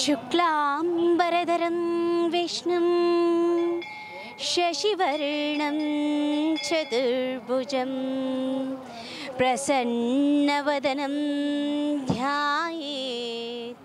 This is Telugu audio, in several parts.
शुक्लाम्बरधरं विष्णुं शशिवर्णं चतुर्भुजं प्रसन्नवदनं ध्यायेत्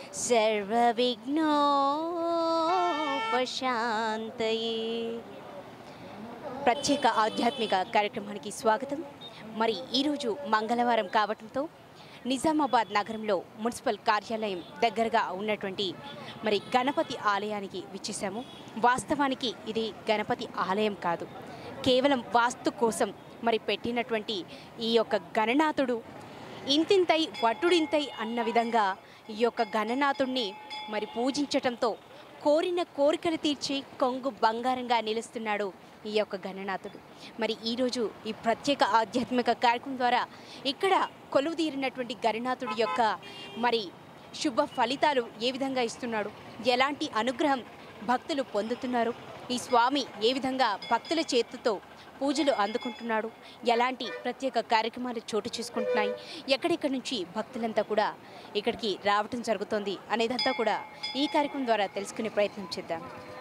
सर्वविघ्नोपशान्तये ప్రత్యేక ఆధ్యాత్మిక కార్యక్రమానికి స్వాగతం మరి ఈరోజు మంగళవారం కావటంతో నిజామాబాద్ నగరంలో మున్సిపల్ కార్యాలయం దగ్గరగా ఉన్నటువంటి మరి గణపతి ఆలయానికి విచ్చేసాము వాస్తవానికి ఇది గణపతి ఆలయం కాదు కేవలం వాస్తు కోసం మరి పెట్టినటువంటి ఈ యొక్క గణనాథుడు ఇంతింతై వటుడింతై అన్న విధంగా ఈ యొక్క గణనాథుణ్ణి మరి పూజించటంతో కోరిన కోరికలు తీర్చి కొంగు బంగారంగా నిలుస్తున్నాడు ఈ యొక్క గణనాథుడు మరి ఈరోజు ఈ ప్రత్యేక ఆధ్యాత్మిక కార్యక్రమం ద్వారా ఇక్కడ కొలువు తీరినటువంటి గణనాథుడి యొక్క మరి శుభ ఫలితాలు ఏ విధంగా ఇస్తున్నాడు ఎలాంటి అనుగ్రహం భక్తులు పొందుతున్నారు ఈ స్వామి ఏ విధంగా భక్తుల చేతుతో పూజలు అందుకుంటున్నాడు ఎలాంటి ప్రత్యేక కార్యక్రమాలు చోటు చేసుకుంటున్నాయి ఎక్కడెక్కడి నుంచి భక్తులంతా కూడా ఇక్కడికి రావటం జరుగుతోంది అనేదంతా కూడా ఈ కార్యక్రమం ద్వారా తెలుసుకునే ప్రయత్నం చేద్దాం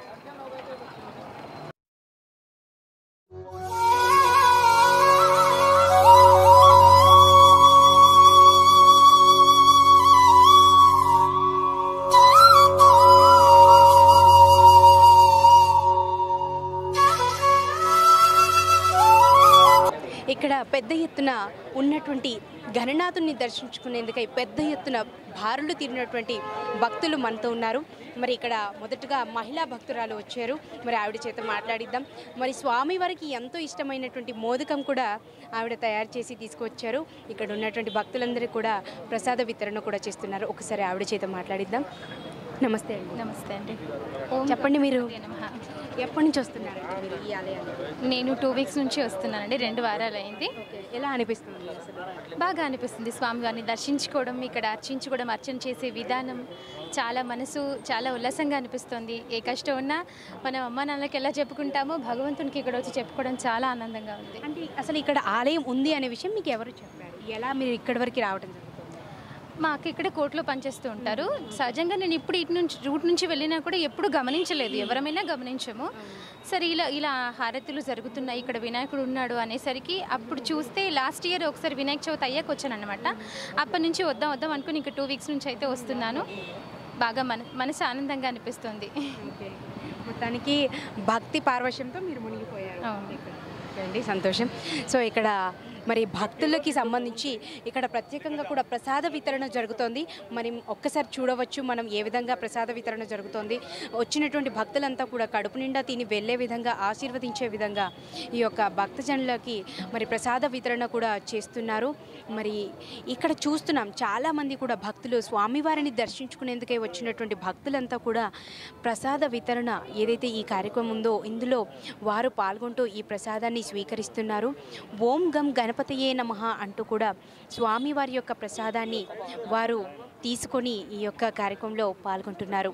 ఇక్కడ పెద్ద ఎత్తున ఉన్నటువంటి గణనాథుని దర్శించుకునేందుకై పెద్ద ఎత్తున భారులు తీరినటువంటి భక్తులు మనతో ఉన్నారు మరి ఇక్కడ మొదటగా మహిళా భక్తురాలు వచ్చారు మరి ఆవిడ చేత మాట్లాడిద్దాం మరి స్వామి వారికి ఎంతో ఇష్టమైనటువంటి మోదకం కూడా ఆవిడ తయారు చేసి తీసుకొచ్చారు ఇక్కడ ఉన్నటువంటి భక్తులందరూ కూడా ప్రసాద వితరణ కూడా చేస్తున్నారు ఒకసారి ఆవిడ చేత మాట్లాడిద్దాం నమస్తే అండి నమస్తే అండి చెప్పండి మీరు నమః. ఎప్పటి నుంచి వస్తున్నారండి మీరు ఈ ఆలయానికి నేను టూ వీక్స్ నుంచి వస్తున్నానండి రెండు వారాలు అయింది ఎలా అనిపిస్తుంది అసలు బాగా అనిపిస్తుంది స్వామివారిని దర్శించుకోవడం ఇక్కడ అర్చించుకోవడం అర్చన చేసే విధానం చాలా మనసు చాలా ఉల్లాసంగా అనిపిస్తుంది ఏ కష్టం ఉన్నా మనం అమ్మ నాన్నలకి ఎలా చెప్పుకుంటామో భగవంతునికి ఇక్కడ వచ్చి చెప్పుకోవడం చాలా ఆనందంగా ఉంది అంటే అసలు ఇక్కడ ఆలయం ఉంది అనే విషయం మీకు ఎవరు చెప్పారు ఎలా మీరు ఇక్కడి వరకు రావడం జరుగుతుంది మా అక్క ఇక్కడ కోర్టులో పనిచేస్తూ ఉంటారు సహజంగా నేను ఇప్పుడు ఇటు నుంచి రూట్ నుంచి వెళ్ళినా కూడా ఎప్పుడు గమనించలేదు ఎవరమైనా గమనించము సరే ఇలా ఇలా హారతులు జరుగుతున్నాయి ఇక్కడ వినాయకుడు ఉన్నాడు అనేసరికి అప్పుడు చూస్తే లాస్ట్ ఇయర్ ఒకసారి వినాయక చవితి అయ్యాక వచ్చాను అనమాట అప్పటి నుంచి వద్దాం వద్దాం అనుకుని ఇంకా టూ వీక్స్ నుంచి అయితే వస్తున్నాను బాగా మన మనసు ఆనందంగా అనిపిస్తుంది ఓకే మొత్తానికి భక్తి పార్వశ్యంతో మీరు మునిగిపోయారు అవును. ఓకే అండి సంతోషం సో ఇక్కడ మరి భక్తులకి సంబంధించి ఇక్కడ ప్రత్యేకంగా కూడా ప్రసాద వితరణ జరుగుతోంది మరి ఒక్కసారి చూడవచ్చు మనం ఏ విధంగా ప్రసాద వితరణ జరుగుతోంది వచ్చినటువంటి భక్తులంతా కూడా కడుపు నిండా తిని వెళ్ళే విధంగా ఆశీర్వదించే విధంగా ఈ యొక్క భక్తజనులకి మరి ప్రసాద వితరణ కూడా చేస్తున్నారు మరి ఇక్కడ చూస్తున్నాం చాలామంది కూడా భక్తులు స్వామివారిని దర్శించుకునేందుకే వచ్చినటువంటి భక్తులంతా కూడా ప్రసాద వితరణ ఏదైతే ఈ కార్యక్రమం ఉందో ఇందులో వారు పాల్గొంటూ ఈ ప్రసాదాన్ని స్వీకరిస్తున్నారు ఓం గం గణపతయే నమః అంటూ కూడా స్వామివారి యొక్క ప్రసాదాన్ని వారు తీసుకొని ఈ యొక్క కార్యక్రమంలో పాల్గొంటున్నారు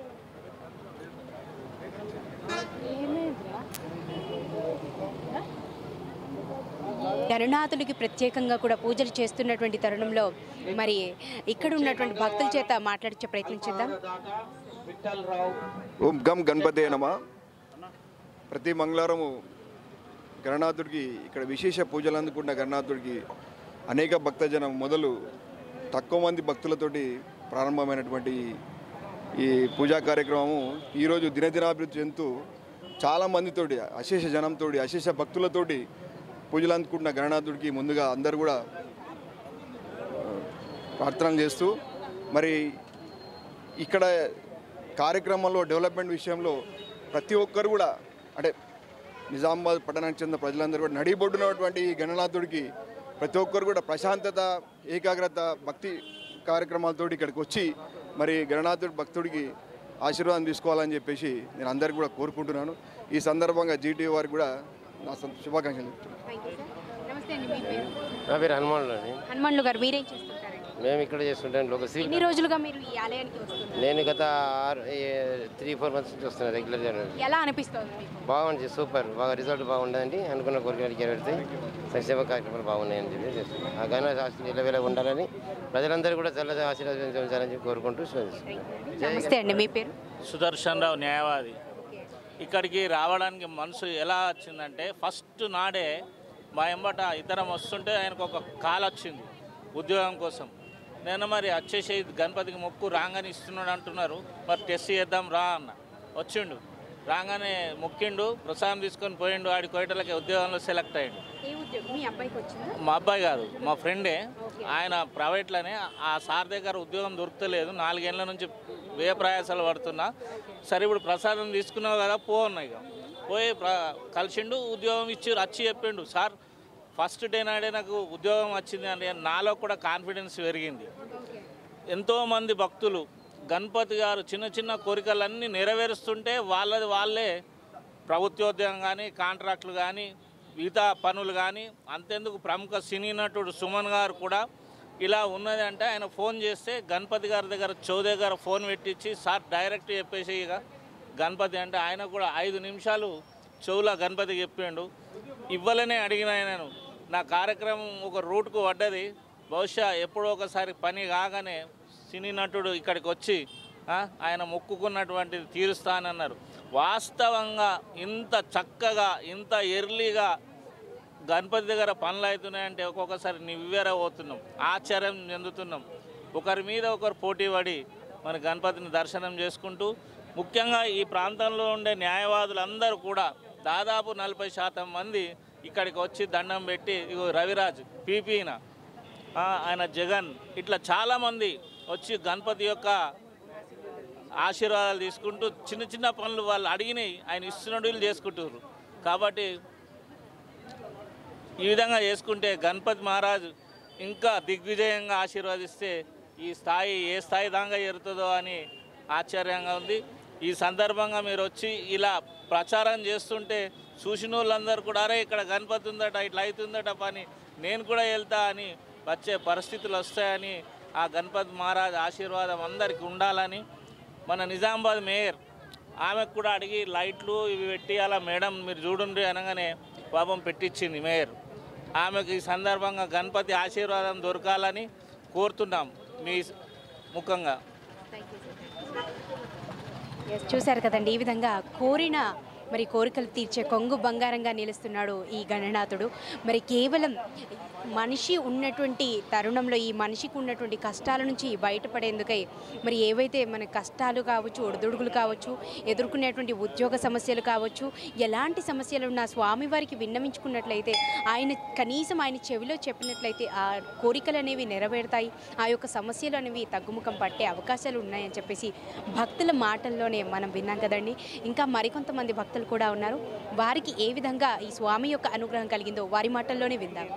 గణనాథుడికి ప్రత్యేకంగా కూడా పూజలు చేస్తున్నటువంటి తరుణంలో మరి ఇక్కడ ఉన్నటువంటి భక్తుల చేత మాట్లాడించే ప్రయత్నం చేద్దాం ఓం గం గణపతే నమ ప్రతి మంగళవారము గణనాథుడికి ఇక్కడ విశేష పూజలు అందుకున్న గణనాథుడికి అనేక భక్తజనం మొదలు తక్కువ మంది భక్తులతోటి ప్రారంభమైనటువంటి ఈ పూజా కార్యక్రమము ఈరోజు దినదినాభివృద్ధి చెందుతూ చాలా మందితోటి అశేష జనంతోటి అశేష భక్తులతోటి పూజలు అందుకుంటున్న గణనాథుడికి ముందుగా అందరు కూడా ప్రార్థనలు చేస్తూ మరి ఇక్కడ కార్యక్రమంలో డెవలప్మెంట్ విషయంలో ప్రతి ఒక్కరు కూడా అంటే నిజామాబాద్ పట్టణానికి చెందిన ప్రజలందరూ కూడా నడిబొడ్డునటువంటి ఈ గణనాథుడికి ప్రతి ఒక్కరు కూడా ప్రశాంతత ఏకాగ్రత భక్తి కార్యక్రమాలతోటి ఇక్కడికి వచ్చి మరి గణనాథుడి భక్తుడికి ఆశీర్వాదం తీసుకోవాలని చెప్పేసి నేను అందరికీ కూడా కోరుకుంటున్నాను ఈ సందర్భంగా జీటీ వారికి కూడా నా సం- శుభాకాంక్షలు చెప్తున్నాను నమస్తే అండి మీ పేరు నా పేరు హనుమానులు అండి హనుమాన్లు గారు మీరేం చేస్తుంటారండి మేము ఇక్కడ చేస్తుంటాం లోక సివిల్ ఎన్ని రోజులుగా మీరు ఈ ఆలయానికి వస్తున్నారు నేను గత త్రీ ఫోర్ మంత్స్ నుంచి వస్తున్నాను రెగ్యులర్గా ఎలా అనిపిస్తుంది మీకు బాగుంది సూపర్ బాగా రిజల్ట్ బాగుండదండి అనుకున్న కోరికలు నెరవేరుతాయి సంక్షేమ కార్యక్రమాలు బాగున్నాయని చెప్పి చేస్తున్నాం ఆ ఘన ఆశలు ఇళ్ళవేళ ఉండాలని ప్రజలందరూ కూడా చల్లగా ఆశీర్వదించాలని చెప్పి కోరుకుంటూ శోధిస్తున్నాం నమస్తే అండి మీ పేరు సుదర్శన్ రావు న్యాయవాది ఇక్కడికి రావడానికి మనసు ఎలా వచ్చిందంటే ఫస్ట్ నాడే మా ఎంబట ఇతరం వస్తుంటే ఆయనకు ఒక కాల్ వచ్చింది ఉద్యోగం కోసం నేను మరి వచ్చేసి గణపతికి మొక్కు రాగానే ఇస్తున్నాడు అంటున్నారు మరి టెస్ట్ చేద్దాం రా అన్న వచ్చిండు రాగానే మొక్కిండు ప్రసాదం తీసుకొని పోయిండు ఆడి కోయటలకి ఉద్యోగంలో సెలెక్ట్ అయ్యిండు ఏ ఉద్యోగం మీ అబ్బాయికి వచ్చిందా మా అబ్బాయి కాదు మా ఫ్రెండే ఆయన ప్రైవేట్లోనే ఆ సార్ దగ్గర ఉద్యోగం దొరుకుతలేదు నాలుగేళ్ల నుంచి వ్యయ ప్రయాసాలు పడుతున్నా సరే ఇప్పుడు ప్రసాదం తీసుకున్నావు కదా పో అన్నాయి ఇక పోయి ప్ర కలిసిండు ఉద్యోగం ఇచ్చి వచ్చి చెప్పిండు సార్ ఫస్ట్ డే నాడే నాకు ఉద్యోగం వచ్చింది అని నాలో కూడా కాన్ఫిడెన్స్ పెరిగింది ఎంతోమంది భక్తులు గణపతి గారు చిన్న చిన్న కోరికలన్నీ నెరవేరుస్తుంటే వాళ్ళది వాళ్ళే ప్రభుత్వోద్యోగం కానీ కాంట్రాక్టులు కానీ మిగతా పనులు కానీ అంతెందుకు ప్రముఖ సినీ నటుడు సుమన్ గారు కూడా ఇలా ఉన్నది అంటే ఆయన ఫోన్ చేస్తే గణపతి గారి దగ్గర చౌదరి గారు ఫోన్ పెట్టించి సార్ డైరెక్ట్ చెప్పేసి ఇక గణపతి అంటే ఆయన కూడా ఐదు నిమిషాలు చెవుల గణపతి చెప్పిండు ఇవ్వలనే అడిగిన ఆయనను నా కార్యక్రమం ఒక రూట్కు పడ్డది బహుశా ఎప్పుడో ఒకసారి పని కాగానే సినీ నటుడు ఇక్కడికి వచ్చి ఆ, ఆయన మొక్కుకున్నటువంటిది తీరుస్తానన్నారు వాస్తవంగా ఇంత చక్కగా ఇంత ఎర్లీగా గణపతి దగ్గర పనులు అవుతున్నాయంటే ఒక్కొక్కసారి నివ్వెరపోతున్నాం ఆశ్చర్యం చెందుతున్నాం ఒకరి మీద ఒకరు పోటీ పడి మన గణపతిని దర్శనం చేసుకుంటూ ముఖ్యంగా ఈ ప్రాంతంలో ఉండే న్యాయవాదులందరూ కూడా దాదాపు నలభై శాతం మంది ఇక్కడికి వచ్చి దండం పెట్టి ఇగో రవిరాజ్ పీపీన ఆ, ఆయన జగన్ ఇట్లా చాలామంది వచ్చి గణపతి యొక్క ఆశీర్వాదాలు తీసుకుంటూ చిన్న చిన్న పనులు వాళ్ళు అడిగినాయి ఆయన ఇస్తున్నట్టు వీళ్ళు చేసుకుంటున్నారు కాబట్టి ఈ విధంగా చేసుకుంటే గణపతి మహారాజు ఇంకా దిగ్విజయంగా ఆశీర్వదిస్తే ఈ స్థాయి ఏ స్థాయి దాకా చేరుతుందో అని ఆశ్చర్యంగా ఉంది ఈ సందర్భంగా మీరు వచ్చి ఇలా ప్రచారం చేస్తుంటే చూసిన వాళ్ళందరూ కూడా అరే ఇక్కడ గణపతి ఉందట ఇట్లా అవుతుందట పని నేను కూడా వెళ్తా అని వచ్చే పరిస్థితులు వస్తాయని ఆ గణపతి మహారాజ్ ఆశీర్వాదం అందరికీ ఉండాలని మన నిజామాబాద్ మేయర్ ఆమెకు కూడా అడిగి లైట్లు ఇవి పెట్టి అలా మేడం మీరు చూడండి అనగానే పాపం పెట్టించింది మేయర్ ఆమెకు ఈ సందర్భంగా గణపతి ఆశీర్వాదం దొరకాలని కోరుతున్నాం మీ ముఖంగా Yes, చూశారు కదండి ఈ విధంగా కోరిన మరి కోరికలు తీర్చే కొంగు బంగారంగా నిలుస్తున్నాడు ఈ గణనాథుడు మరి కేవలం మనిషి ఉన్నటువంటి తరుణంలో ఈ మనిషికి ఉన్నటువంటి కష్టాల నుంచి బయటపడేందుకై మరి ఏవైతే మన కష్టాలు కావచ్చు ఒడిదుడుగులు కావచ్చు ఎదుర్కొనేటువంటి ఉద్యోగ సమస్యలు కావచ్చు ఎలాంటి సమస్యలు ఉన్న స్వామివారికి విన్నవించుకున్నట్లయితే ఆయన కనీసం ఆయన చెవిలో చెప్పినట్లయితే ఆ కోరికలు అనేవి నెరవేరుతాయి ఆ యొక్క సమస్యలు అనేవి తగ్గుముఖం పట్టే అవకాశాలు ఉన్నాయని చెప్పేసి భక్తుల మాటల్లోనే మనం విన్నాం కదండి ఇంకా మరికొంతమంది భక్తులు కూడా ఉన్నారు వారికి ఏ విధంగా ఈ స్వామి యొక్క అనుగ్రహం కలిగిందో వారి మాటల్లోనే విందాం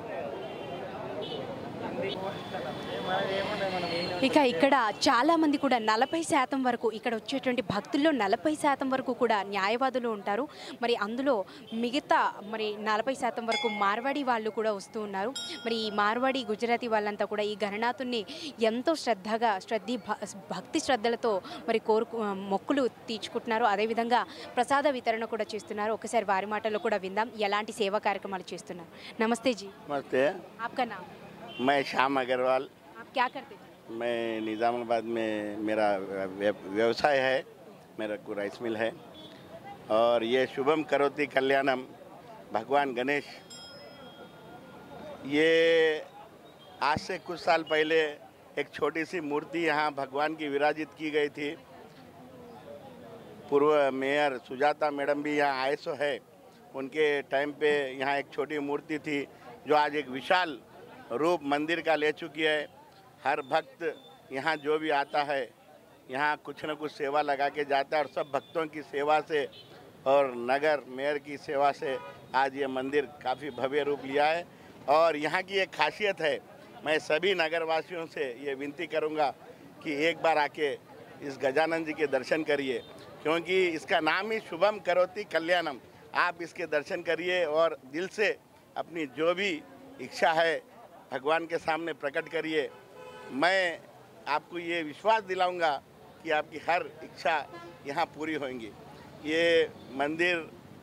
ఇక ఇక్కడ చాలా మంది కూడా నలభై శాతం వరకు ఇక్కడ వచ్చేటువంటి భక్తుల్లో నలభై శాతం వరకు కూడా న్యాయవాదులు ఉంటారు మరి అందులో మిగతా మరి నలభై శాతం వరకు మార్వాడి వాళ్ళు కూడా వస్తూ ఉన్నారు మరి ఈ మార్వాడి గుజరాతీ వాళ్ళంతా కూడా ఈ గణనాథుని ఎంతో శ్రద్ధగా శ్రద్ధి భ- భక్తి శ్రద్ధలతో మరి కోరుకు మొక్కులు తీర్చుకుంటున్నారు అదేవిధంగా ప్రసాద వితరణ కూడా చేస్తున్నారు ఒకసారి వారి మాటల్లో కూడా విందాం ఎలాంటి సేవా కార్యక్రమాలు చేస్తున్నారు నమస్తే జీ नमस्ते आपका नाम मैं श्याम अग्रवाल आप क्या करते हैं मैं निज़ामाबाद में मेरा व्य- व्यवसाय है मेरा को राइस मिल है और ये शुभम करोति कल्याणम भगवान गणेश ये आज से कुछ साल पहले एक छोटी सी मूर्ति यहाँ भगवान की विराजित की गई थी पूर्व मेयर सुजाता मैडम भी यहाँ आए सो है उनके टाइम पे यहाँ एक छोटी मूर्ति थी जो आज एक विशाल रूप मंदिर का ले चुकी है हर भक्त यहाँ जो भी आता है यहाँ कुछ न कुछ सेवा लगा के जाता है और सब भक्तों की सेवा से और नगर मेयर की सेवा से आज ये मंदिर काफ़ी भव्य रूप लिया है और यहाँ की एक खासियत है मैं सभी नगरवासियों से ये विनती करूँगा कि एक बार आके इस गजानन जी के दर्शन करिए क्योंकि इसका नाम ही शुभम करोति कल्याणम आप इसके दर्शन करिए और दिल से अपनी जो भी इच्छा है भगवान के सामने प्रकट करिए मैं आपको ये विश्वास दिलाऊंगा कि आपकी हर इच्छा यहाँ पूरी होंगी ये मंदिर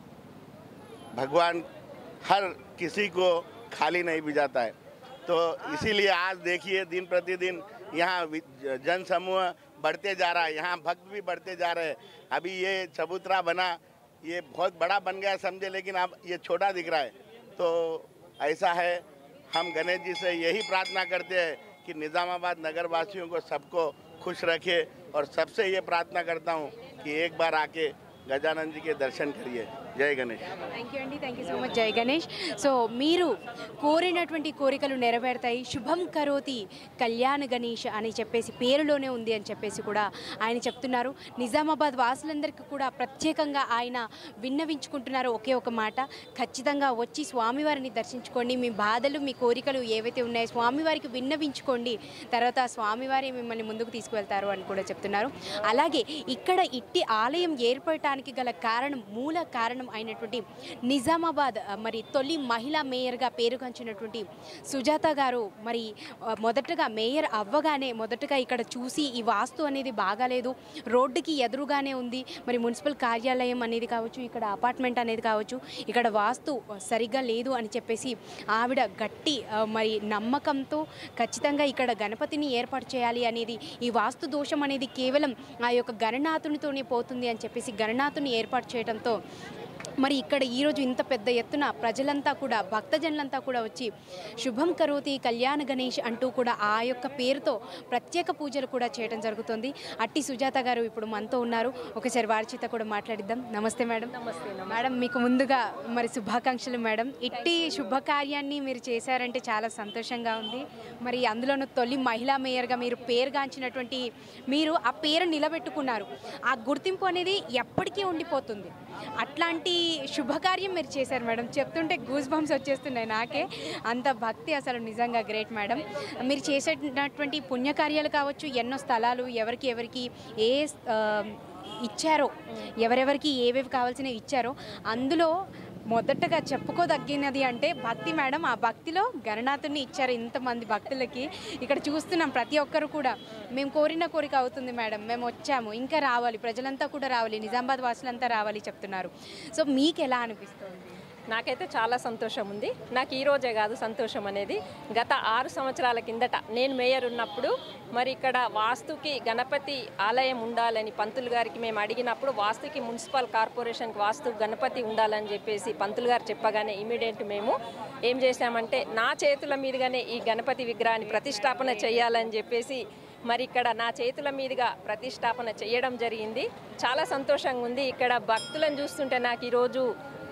भगवान हर किसी को खाली नहीं भिजाता है तो इसीलिए आज देखिए दिन प्रतिदिन यहाँ वि- जन समूह बढ़ते जा रहा है यहाँ भक्त भी बढ़ते जा रहे हैं अभी ये चबूतरा बना ये बहुत बड़ा बन गया समझे लेकिन अब ये छोटा दिख रहा है तो ऐसा है हम गणेश जी से यही प्रार्थना करते हैं कि निज़ामाबाद नगर वासियों को सबको खुश रखे और सबसे ये प्रार्थना करता हूँ कि एक बार आके गजानंद जी के दर्शन करिए जय गणेश థ్యాంక్ యూ అండి థ్యాంక్ యూ సో మచ్ జై గణేష్ సో మీరు కోరినటువంటి కోరికలు నెరవేరుతాయి శుభం కరోతి కళ్యాణ గణేష్ అని చెప్పేసి పేరులోనే ఉంది అని చెప్పేసి కూడా ఆయన చెప్తున్నారు నిజామాబాద్ వాసులందరికీ కూడా ప్రత్యేకంగా ఆయన విన్నవించుకుంటున్నారు ఒకే ఒక మాట ఖచ్చితంగా వచ్చి స్వామివారిని దర్శించుకోండి మీ బాధలు మీ కోరికలు ఏవైతే ఉన్నాయో స్వామివారికి విన్నవించుకోండి తర్వాత స్వామివారి మిమ్మల్ని ముందుకు తీసుకువెళ్తారు అని కూడా చెప్తున్నారు అలాగే ఇక్కడ ఇట్టి ఆలయం ఏర్పడటానికి గల కారణం మూల కారణం అయినటువంటి నిజామాబాద్ ఆ, మరి తొలి మహిళా మేయర్గా పేరుగాంచినటువంటి సుజాత గారు మరి ఆ, మొదటగా మేయర్ అవ్వగానే మొదటగా ఇక్కడ చూసి ఈ వాస్తు అనేది బాగాలేదు రోడ్డుకి ఎదురుగానే ఉంది మరి మున్సిపల్ కార్యాలయం అనేది కావచ్చు ఇక్కడ అపార్ట్మెంట్ అనేది కావచ్చు ఇక్కడ వాస్తు సరిగ్గా లేదు అని చెప్పేసి ఆవిడ గట్టి ఆ, మరి నమ్మకంతో ఖచ్చితంగా ఇక్కడ గణపతిని ఏర్పాటు చేయాలి అనేది ఈ వాస్తు దోషం అనేది కేవలం ఆ యొక్క గణనాథునితోనే పోతుంది అని చెప్పేసి గణనాథుని ఏర్పాటు చేయడంతో మరి ఇక్కడ ఈరోజు ఇంత పెద్ద ఎత్తున ప్రజలంతా కూడా భక్తజనులంతా కూడా వచ్చి శుభం కరోతి కళ్యాణ గణేష్ అంటూ కూడా ఆ యొక్క పేరుతో ప్రత్యేక పూజలు కూడా చేయడం జరుగుతుంది అట్టి సుజాత గారు ఇప్పుడు మనతో ఉన్నారు ఒకసారి వారి చేత కూడా మాట్లాడిద్దాం నమస్తే మేడం నమస్తే మేడం మీకు ముందుగా మరి శుభాకాంక్షలు మేడం ఇట్టి శుభకార్యాన్ని మీరు చేశారంటే చాలా సంతోషంగా ఉంది మరి అందులోనూ తొలి మహిళా మేయర్గా మీరు పేరుగాంచినటువంటి మీరు ఆ పేరు నిలబెట్టుకున్నారు ఆ గుర్తింపు అనేది ఎప్పటికీ ఉండిపోతుంది అట్లాంటి శుభకార్యం మీరు చేశారు మేడం చెప్తుంటే గూస్ బంప్స్ వచ్చేస్తున్నాయి నాకే అంత భక్తి అసలు నిజంగా గ్రేట్ మేడం మీరు చేసేటటువంటి పుణ్యకార్యాలు కావచ్చు ఎన్నో స్థలాలు ఎవరికి ఎవరికి ఏ ఆ, ఇచ్చారో ఎవరెవరికి ఏవేవి కావాల్సినవి ఇచ్చారో అందులో మొదటగా చెప్పుకోదగినది అంటే భక్తి మేడం ఆ భక్తిలో గణనాథుని ఇచ్చారు ఇంతమంది భక్తులకి ఇక్కడ చూస్తున్నాం ప్రతి ఒక్కరు కూడా మేము కోరిన కోరిక అవుతుంది మేడం మేము వచ్చాము ఇంకా రావాలి ప్రజలంతా కూడా రావాలి నిజామాబాద్ వాసులంతా రావాలి చెప్తున్నారు సో మీకు ఎలా అనిపిస్తుంది నాకైతే చాలా సంతోషం ఉంది నాకు ఈ రోజే కాదు సంతోషం అనేది గత ఆరు సంవత్సరాల కిందట నేను మేయర్ ఉన్నప్పుడు మరి ఇక్కడ వాస్తుకి గణపతి ఆలయం ఉండాలని పంతులు గారికి మేము అడిగినప్పుడు వాస్తుకి మున్సిపల్ కార్పొరేషన్కి వాస్తు గణపతి ఉండాలని చెప్పేసి పంతులు గారు చెప్పగానే ఇమీడియట్ మేము ఏం చేశామంటే నా చేతుల మీదుగానే ఈ గణపతి విగ్రహాన్ని ప్రతిష్టాపన చేయాలని చెప్పేసి మరి ఇక్కడ నా చేతుల మీదుగా ప్రతిష్టాపన చేయడం జరిగింది చాలా సంతోషంగా ఉంది ఇక్కడ భక్తులను చూస్తుంటే నాకు ఈరోజు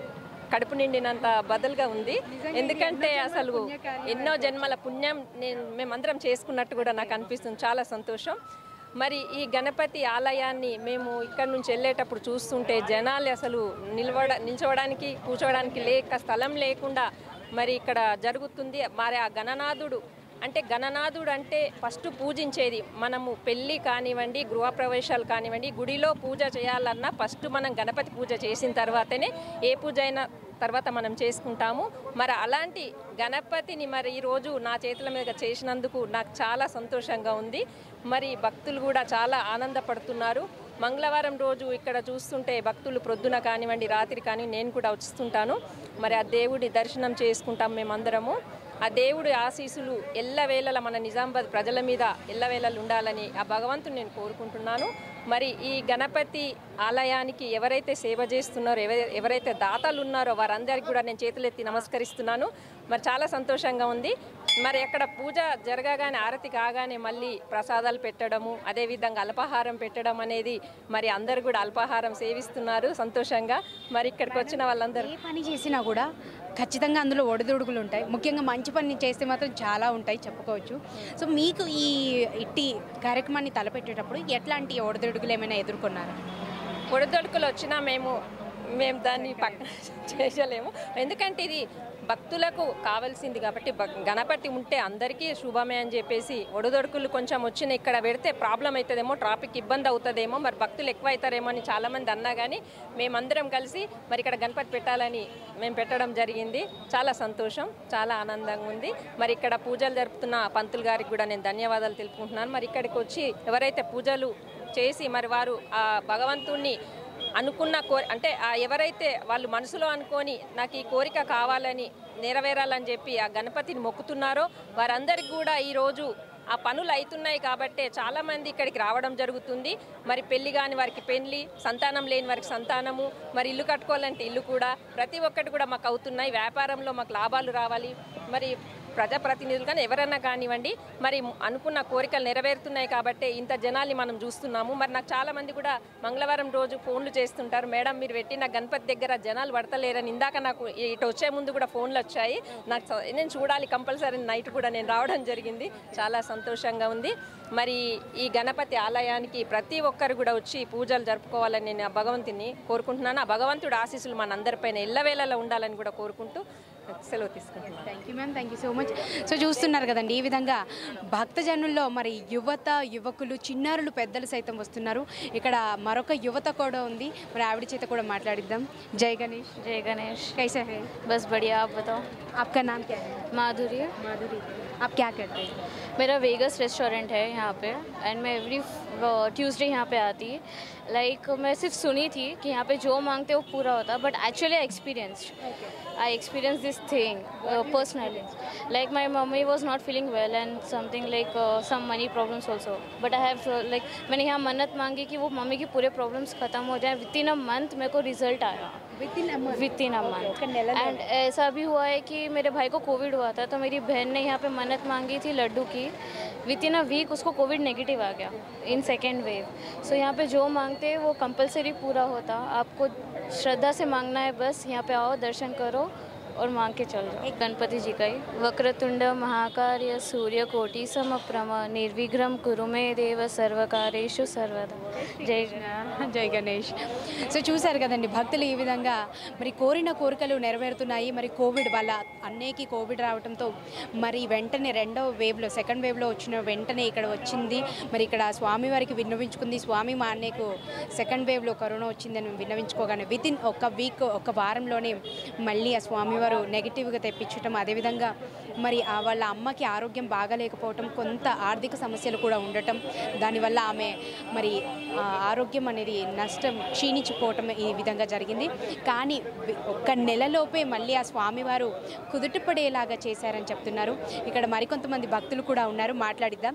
కడుపు నిండినంత బదులుగా ఉంది ఎందుకంటే అసలు ఎన్నో జన్మల పుణ్యం నేను మేమందరం చేసుకున్నట్టు కూడా నాకు అనిపిస్తుంది చాలా సంతోషం మరి ఈ గణపతి ఆలయాన్ని మేము ఇక్కడ నుంచి వెళ్ళేటప్పుడు చూస్తుంటే జనాలు అసలు నిలవడ నిల్చోవడానికి కూర్చోవడానికి లేక స్థలం లేకుండా మరి ఇక్కడ జరుగుతుంది మరి ఆ గణనాథుడు అంటే గణనాథుడు అంటే ఫస్ట్ పూజించేది మనము పెళ్ళి కానివ్వండి గృహప్రవేశాలు కానివ్వండి గుడిలో పూజ చేయాలన్నా ఫస్ట్ మనం గణపతి పూజ చేసిన తర్వాతనే ఏ పూజ అయినా తర్వాత మనం చేసుకుంటాము మరి అలాంటి గణపతిని మరి ఈరోజు నా చేతుల మీద చేసినందుకు నాకు చాలా సంతోషంగా ఉంది మరి భక్తులు కూడా చాలా ఆనందపడుతున్నారు మంగళవారం రోజు ఇక్కడ చూస్తుంటే భక్తులు ప్రొద్దున కానివ్వండి రాత్రి కానీ నేను కూడా వస్తుంటాను మరి ఆ దేవుడి దర్శనం చేసుకుంటాం మేమందరము ఆ దేవుడి ఆశీస్సులు ఎల్లవేళల మన నిజామాబాద్ ప్రజల మీద ఎల్లవేళలు ఉండాలని ఆ భగవంతుని నేను కోరుకుంటున్నాను మరి ఈ గణపతి ఆలయానికి ఎవరైతే సేవ చేస్తున్నారో ఎవరై ఎవరైతే దాతలు ఉన్నారో వారందరికీ కూడా నేను చేతులెత్తి నమస్కరిస్తున్నాను మరి చాలా సంతోషంగా ఉంది మరి అక్కడ పూజ జరగగానే ఆరతి కాగానే మళ్ళీ ప్రసాదాలు పెట్టడము అదేవిధంగా అల్పాహారం పెట్టడం అనేది మరి అందరు కూడా అల్పాహారం సేవిస్తున్నారు సంతోషంగా మరి ఇక్కడికి వచ్చిన వాళ్ళందరూ ఏ పని చేసినా కూడా ఖచ్చితంగా అందులో ఒడిదుడుకులు ఉంటాయి ముఖ్యంగా మంచి పని చేస్తే మాత్రం చాలా ఉంటాయి చెప్పుకోవచ్చు సో మీకు ఈ ఇట్టి కార్యక్రమాన్ని తలపెట్టేటప్పుడు ఎట్లాంటి ఒడిదుడుకులు ఏమైనా ఎదుర్కొన్నారా ఒడిదొడుకులు వచ్చినా మేము మేము దాన్ని పక్కన చేసలేము ఎందుకంటే ఇది భక్తులకు కావాల్సింది కాబట్టి భక్- గణపతి ఉంటే అందరికీ శుభమే అని చెప్పేసి ఒడిదొడుకులు కొంచెం వచ్చిన ఇక్కడ పెడితే ప్రాబ్లం అవుతుందేమో ట్రాఫిక్ ఇబ్బంది అవుతుందేమో మరి భక్తులు ఎక్కువ అవుతారేమో అని చాలామంది అన్నా కానీ మేమందరం కలిసి మరి ఇక్కడ గణపతి పెట్టాలని మేము పెట్టడం జరిగింది చాలా సంతోషం చాలా ఆనందంగా ఉంది మరి ఇక్కడ పూజలు జరుపుతున్న పంతులు గారికి కూడా నేను ధన్యవాదాలు తెలుపుకుంటున్నాను మరి ఇక్కడికి వచ్చి ఎవరైతే పూజలు చేసి మరి వారు ఆ భగవంతుణ్ణి అనుకున్న కో అంటే ఆ ఎవరైతే వాళ్ళు మనసులో అనుకొని నాకు ఈ కోరిక కావాలని నెరవేరాలని చెప్పి ఆ గణపతిని మొక్కుతున్నారో వారందరికీ కూడా ఈరోజు ఆ పనులు అవుతున్నాయి కాబట్టే చాలామంది ఇక్కడికి రావడం జరుగుతుంది మరి పెళ్లి కాని వారికి పెళ్లి సంతానం లేని వారికి సంతానము మరి ఇల్లు కట్టుకోవాలంటే ఇల్లు కూడా ప్రతి ఒక్కటి కూడా మాకు అవుతున్నాయి వ్యాపారంలో మాకు లాభాలు రావాలి మరి ప్రజాప్రతినిధులు కానీ ఎవరన్నా కానివ్వండి మరి అనుకున్న కోరికలు నెరవేరుతున్నాయి కాబట్టి ఇంత జనాల్ని మనం చూస్తున్నాము మరి నాకు చాలా మంది కూడా మంగళవారం రోజు ఫోన్లు చేస్తుంటారు మేడం మీరు పెట్టిన గణపతి దగ్గర జనాలు పడతలేరని ఇందాక నాకు ఇటు వచ్చే ముందు కూడా ఫోన్లు వచ్చాయి నాకు చ- నేను చూడాలి కంపల్సరీ నైట్ కూడా నేను రావడం జరిగింది చాలా సంతోషంగా ఉంది మరి ఈ గణపతి ఆలయానికి ప్రతి ఒక్కరు కూడా వచ్చి పూజలు జరుపుకోవాలని నేను ఆ భగవంతుని కోరుకుంటున్నాను ఆ భగవంతుడు ఆశీస్సులు మనందరిపైన ఎల్లవేళలా ఉండాలని కూడా కోరుకుంటూ సెలవు తీసుకుంటున్నాను thank you ma'am thank you so much so చూస్తున్నారు కదండి ఈ విధంగా భక్తజనుల్లో మరి యువత యువకులు చిన్నారులు పెద్దలు సైతం వస్తున్నారు ఇక్కడ మరొక యువత కూడా ఉంది మరి ఆవిడ చేత కూడా మాట్లాడిద్దాం జై గణేష్ जय गणेश कैसे है बस बढ़िया आप बताओ आपका नाम क्या है माधुरी माधुरी आप क्या करते हैं मेरा वेगस रेस्टोरेंट है यहाँ पे एंड मैं एवरी ट्यूसडे यहाँ पे आती लाइक मैं सिर्फ सुनी थी कि यहाँ पे जो मांगते वो पूरा होता but actually I experience I experience this thing personally like my mummy was not feeling well and something like some money problems also but I have like मैंने यहाँ मन्नत मांगी कि वो मम्मी की पूरे प्रॉब्लम्स ख़त्म हो जाए विद इन अ मंथ मेरे को रिजल्ट आया within within a month and ऐसा भी हुआ है कि मेरे भाई को कोविड हुआ था तो मेरी बहन ने यहाँ पे मन्नत मांगी थी लड्डू की विद इन अ वीक उसको कोविड नेगेटिव आ गया इन सेकेंड वेव सो यहाँ पे जो मांगते हैं वो कंपलसरी पूरा होता आपको श्रद्धा से मांगना है बस यहाँ पे आओ दर्शन करो और मांग के चल जाओ गणपति जी का ही वक्रतुंड महाकार्य सूर्य कोटि समप्रम निर्विघ्रम कुरु मे देव सर्वकारेषु सर्वदा जय జై గణేష్ సో చూశారు కదండి భక్తులు ఈ విధంగా మరి కోరిన కోరికలు నెరవేరుతున్నాయి మరి కోవిడ్ వాళ్ళ అన్నేకి కోవిడ్ రావడంతో మరి వెంటనే రెండవ వేవ్లో సెకండ్ వేవ్లో వచ్చిన వెంటనే ఇక్కడ వచ్చింది మరి ఇక్కడ స్వామివారికి విన్నవించుకుంది స్వామి మా అన్నయ్యకు సెకండ్ వేవ్లో కరోనా వచ్చిందని విన్నవించుకోగానే విత్ ఇన్ ఒక వీక్ ఒక వారంలోనే మళ్ళీ ఆ స్వామివారు నెగిటివ్గా తెప్పించటం అదేవిధంగా మరి ఆ వాళ్ళ అమ్మకి ఆరోగ్యం బాగాలేకపోవటం కొంత ఆర్థిక సమస్యలు కూడా ఉండటం దానివల్ల ఆమె మరి ఆ, ఆరోగ్యం అనేది నష్టం క్షీణించిపోవటం ఈ విధంగా జరిగింది కానీ వి- ఒక్క నెలలోపే మళ్ళీ ఆ స్వామివారు కుదుటపడేలాగా చేశారని చెప్తున్నారు ఇక్కడ మరికొంతమంది భక్తులు కూడా ఉన్నారు మాట్లాడిద్దాం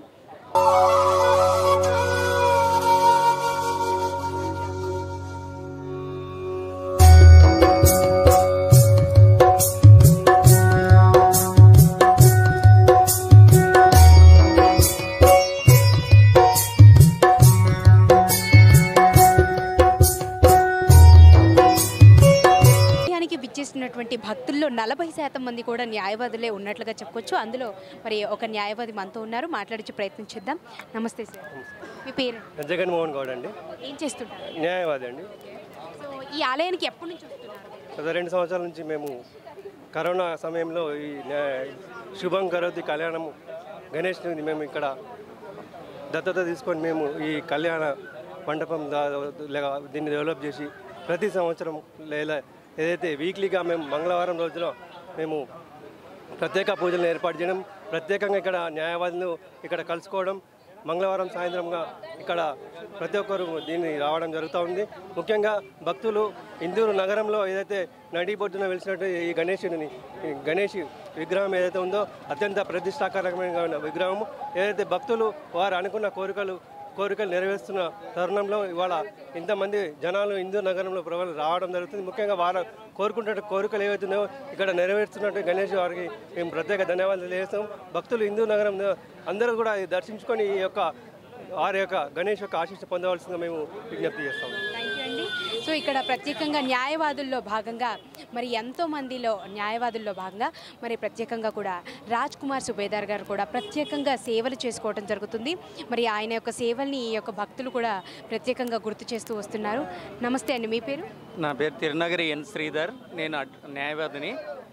ఆలయానికి విచ్చేసినటువంటి భక్తుల్లో నలభై శాతం మంది కూడా న్యాయవాదులే ఉన్నట్లుగా చెప్పుకోవచ్చు అందులో మరి ఒక న్యాయవాది మనతో ఉన్నారు మాట్లాడించే ప్రయత్నం చేద్దాం నమస్తే సార్ మీ పేరు జగన్మోహన్ గౌడ్ అండి ఏం చేస్తుంటారు న్యాయవాది అండి సో ఈ ఆలయానికి ఎప్పటి నుంచి వస్తున్నారు గత రెండు సంవత్సరాల నుంచి మేము కరోనా సమయంలో ఈ న్యాయ- శుభం కరోతి కళ్యాణం గణేష్ మేము ఇక్కడ దత్తత తీసుకొని మేము ఈ కళ్యాణ మండపం దా- లేక దీన్ని డెవలప్ చేసి ప్రతి సంవత్సరం లేదా ఏదైతే వీక్లీగా మేము మంగళవారం రోజున మేము ప్రత్యేక పూజలను ఏర్పాటు చేయడం ప్రత్యేకంగా ఇక్కడ న్యాయవాదులు ఇక్కడ కలుసుకోవడం మంగళవారం సాయంత్రంగా ఇక్కడ ప్రతి ఒక్కరు దీన్ని రావడం జరుగుతూ ఉంది ముఖ్యంగా భక్తులు ఇందూరు నగరంలో ఏదైతే నడిబొడ్డున వెలిసినట్టు ఈ గణేశుని ఈ గణేష్ విగ్రహం ఏదైతే ఉందో అత్యంత ప్రతిష్టాకరమైన ఉన్న విగ్రహం ఏదైతే భక్తులు వారు అనుకున్న కోరికలు కోరికలు నెరవేరుస్తున్న తరుణంలో ఇవాళ ఇంతమంది జనాలు హిందూ నగరంలో ప్రజలు రావడం జరుగుతుంది ముఖ్యంగా వారు కోరుకుంటున్న కోరికలు ఏవైతున్నాయో ఇక్కడ నెరవేరుస్తున్నట్టు గణేష్ వారికి మేము ప్రత్యేక ధన్యవాదాలు చేస్తాం భక్తులు హిందూ నగరం అందరూ కూడా ఇది దర్శించుకొని ఈ యొక్క వారి యొక్క గణేష్ యొక్క ఆశీస్సు పొందవలసిందిగా మేము విజ్ఞప్తి చేస్తాం థ్యాంక్ యూ అండి సో ఇక్కడ ప్రత్యేకంగా న్యాయవాదుల్లో భాగంగా మరి ఎంతో మందిలో న్యాయవాదుల్లో భాగంగా మరి ప్రత్యేకంగా కూడా రాజ్ కుమార్ సుబేదార్ గారు కూడా ప్రత్యేకంగా సేవలు చేసుకోవడం జరుగుతుంది మరి ఆయన యొక్క సేవల్ని ఈ యొక్క భక్తులు కూడా ప్రత్యేకంగా గుర్తు చేస్తూ వస్తున్నారు నమస్తే అండి మీ పేరు నా పేరు తిరునగరి ఎన్ శ్రీధర్ నేను అడ్- న్యాయవాదిని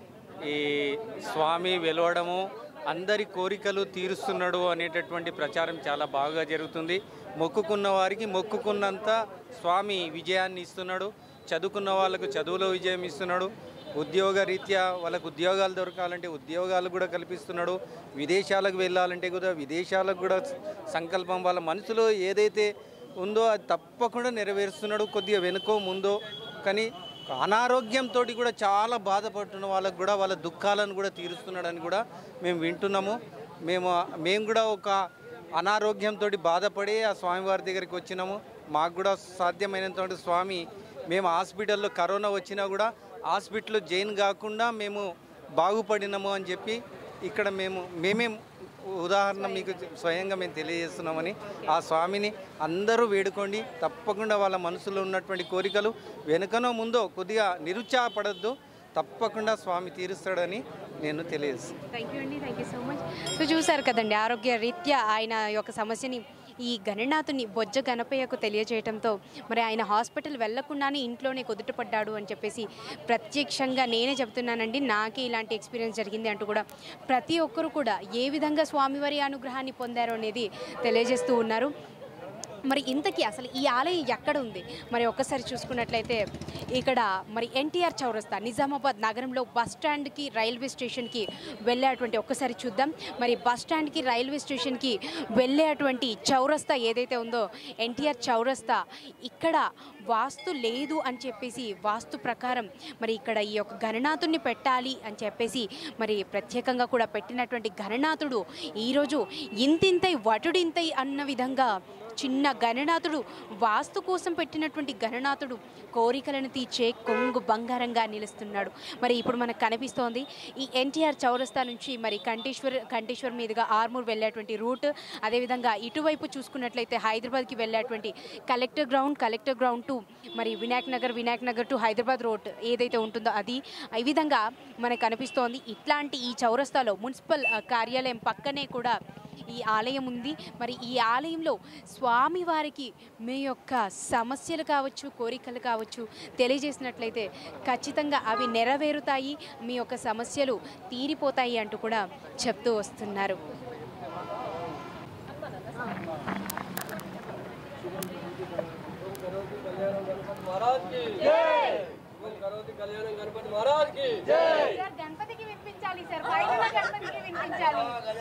ఈ స్వామి వెలవడము అందరి కోరికలు తీరుస్తున్నాడు అనేటటువంటి ప్రచారం చాలా బాగా జరుగుతుంది మొక్కుకున్న వారికి మొక్కుకున్నంత స్వామి విజయాన్ని ఇస్తున్నాడు చదువుకున్న వాళ్ళకు చదువులో విజయం ఇస్తున్నాడు ఉద్యోగ రీత్యా వాళ్ళకు ఉద్యోగాలు దొరకాలంటే ఉద్యోగాలు కూడా కల్పిస్తున్నాడు విదేశాలకు వెళ్ళాలంటే కూడా విదేశాలకు కూడా సంకల్పం వాళ్ళ మనసులో ఏదైతే ఉందో అది తప్పకుండా నెరవేరుస్తున్నాడు కొద్దిగా వెనుకో ముందో కానీ అనారోగ్యంతో కూడా చాలా బాధపడుతున్న వాళ్ళకు కూడా వాళ్ళ దుఃఖాలను కూడా తీరుస్తున్నాడని కూడా మేము వింటున్నాము మేము మేము కూడా ఒక అనారోగ్యంతో బాధపడి ఆ స్వామివారి దగ్గరికి వచ్చినాము మాకు కూడా సాధ్యమైనంత స్వామి మేము హాస్పిటల్లో కరోనా వచ్చినా కూడా హాస్పిటల్లో జైన్ కాకుండా మేము బాగుపడినాము అని చెప్పి ఇక్కడ మేము మేమే ఉదాహరణ మీకు స్వయంగా మేము తెలియజేస్తున్నామని ఆ స్వామిని అందరూ వేడుకోండి తప్పకుండా వాళ్ళ మనసులో ఉన్నటువంటి కోరికలు వెనుకనో ముందో కొద్దిగా నిరుత్సాహపడద్దు తప్పకుండా స్వామి తీరుస్తాడని నేను తెలియజేస్తాను థ్యాంక్ యూ అండి thank you so much so చూసారు కదండి ఆరోగ్య రీత్యా ఆయన యొక్క సమస్యని ఈ గణనాథుని బొజ్జ గణపయ్యకు తెలియజేయడంతో మరి ఆయన హాస్పిటల్ వెళ్లకుండానే ఇంట్లోనే కుదుటపడ్డాడు అని చెప్పేసి ప్రత్యక్షంగా నేనే చెప్తున్నానండి నాకే ఇలాంటి ఎక్స్పీరియన్స్ జరిగింది అంటూ కూడా ప్రతి ఒక్కరు కూడా ఏ విధంగా స్వామివారి అనుగ్రహాన్ని పొందారో అనేది తెలియజేస్తూ ఉన్నారు మరి ఇంతకీ అసలు ఈ ఆలయం ఎక్కడ ఉంది మరి ఒక్కసారి చూసుకున్నట్లయితే ఇక్కడ మరి ఎన్టీఆర్ చౌరస్తా నిజామాబాద్ నగరంలో బస్ స్టాండ్కి రైల్వే స్టేషన్కి వెళ్ళేటువంటి ఒక్కసారి చూద్దాం మరి బస్ స్టాండ్కి రైల్వే స్టేషన్కి వెళ్ళేటువంటి చౌరస్తా ఏదైతే ఉందో ఎన్టీఆర్ చౌరస్తా ఇక్కడ వాస్తు లేదు అని చెప్పేసి వాస్తు ప్రకారం మరి ఇక్కడ ఈ యొక్క గణనాథుడిని పెట్టాలి అని చెప్పేసి మరి ప్రత్యేకంగా కూడా పెట్టినటువంటి గణనాథుడు ఈరోజు ఇంతింతై వటుడింతై అన్న విధంగా చిన్న గణనాథుడు వాస్తు కోసం పెట్టినటువంటి గణనాథుడు కోరికలను తీర్చే కొంగు బంగారంగా నిలుస్తున్నాడు మరి ఇప్పుడు మనకు కనిపిస్తోంది ఈ ఎన్టీఆర్ చౌరస్తా నుంచి మరి కంటేశ్వర్ కంటేశ్వర్ మీదుగా ఆర్మూర్ వెళ్ళేటువంటి రూట్ అదేవిధంగా ఇటువైపు చూసుకున్నట్లయితే హైదరాబాద్కి వెళ్ళేటువంటి collector ground collector ground to మరి వినాయక్ నగర్ వినాయక్ నగర్ టు హైదరాబాద్ రోడ్ ఏదైతే ఉంటుందో అది ఈ విధంగా మనకు కనిపిస్తోంది ఇట్లాంటి ఈ చౌరస్తాలో మున్సిపల్ ఆ, కార్యాలయం పక్కనే కూడా ఈ ఆలయం ఉంది మరి ఈ ఆలయంలో స్వామివారికి మీ యొక్క సమస్యలు కావచ్చు కోరికలు కావచ్చు తెలియజేసినట్లయితే ఖచ్చితంగా అవి నెరవేరుతాయి మీ యొక్క సమస్యలు తీరిపోతాయి అంటూ కూడా చెప్తూ వస్తున్నారు గణపతికి వినిపించాలి సార్ గణపతికి వినిపించాలి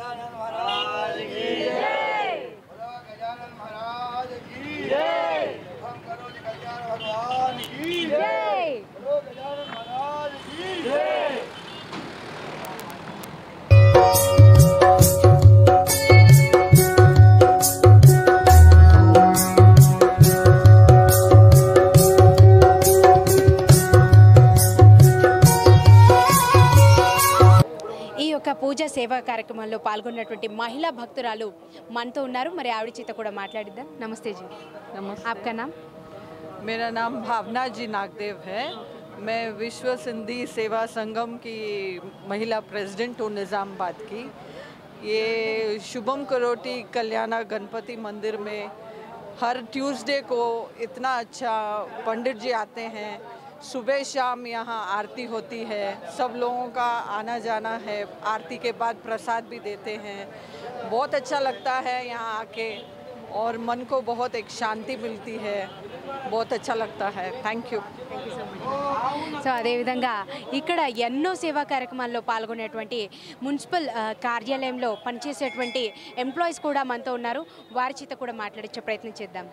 ఈ యొక్క పూజా సేవా కార్యక్రమంలో పాల్గొన్నటువంటి మహిళా భక్తురాలు మనతో ఉన్నారు మరి ఆవిడ చేత కూడా మాట్లాడిద్దాం నమస్తే జీ नमस्ते आपका नाम मेरा नाम भावना जी नागदेव है मैं विश्व सिंधी सेवा संगम की महिला प्रेसिडेंट हूँ निज़ामाबाद की ये शुभम करोटी कल्याणा गणपति मंदिर में हर ट्यूसडे को इतना अच्छा पंडित जी आते हैं सुबह शाम यहाँ आरती होती है सब लोगों का आना जाना है आरती के बाद प्रसाद भी देते हैं बहुत अच्छा लगता है यहाँ आके और मन को बहुत एक शांति मिलती है बहुत अच्छा लगता है थैंक यू సో అదేవిధంగా ఇక్కడ ఎన్నో సేవా కార్యక్రమాల్లో పాల్గొనేటువంటి మున్సిపల్ ఆ, కార్యాలయంలో పనిచేసేటువంటి ఎంప్లాయీస్ కూడా మనతో ఉన్నారు వారి చేత కూడా మాట్లాడించే ప్రయత్నం చేద్దాం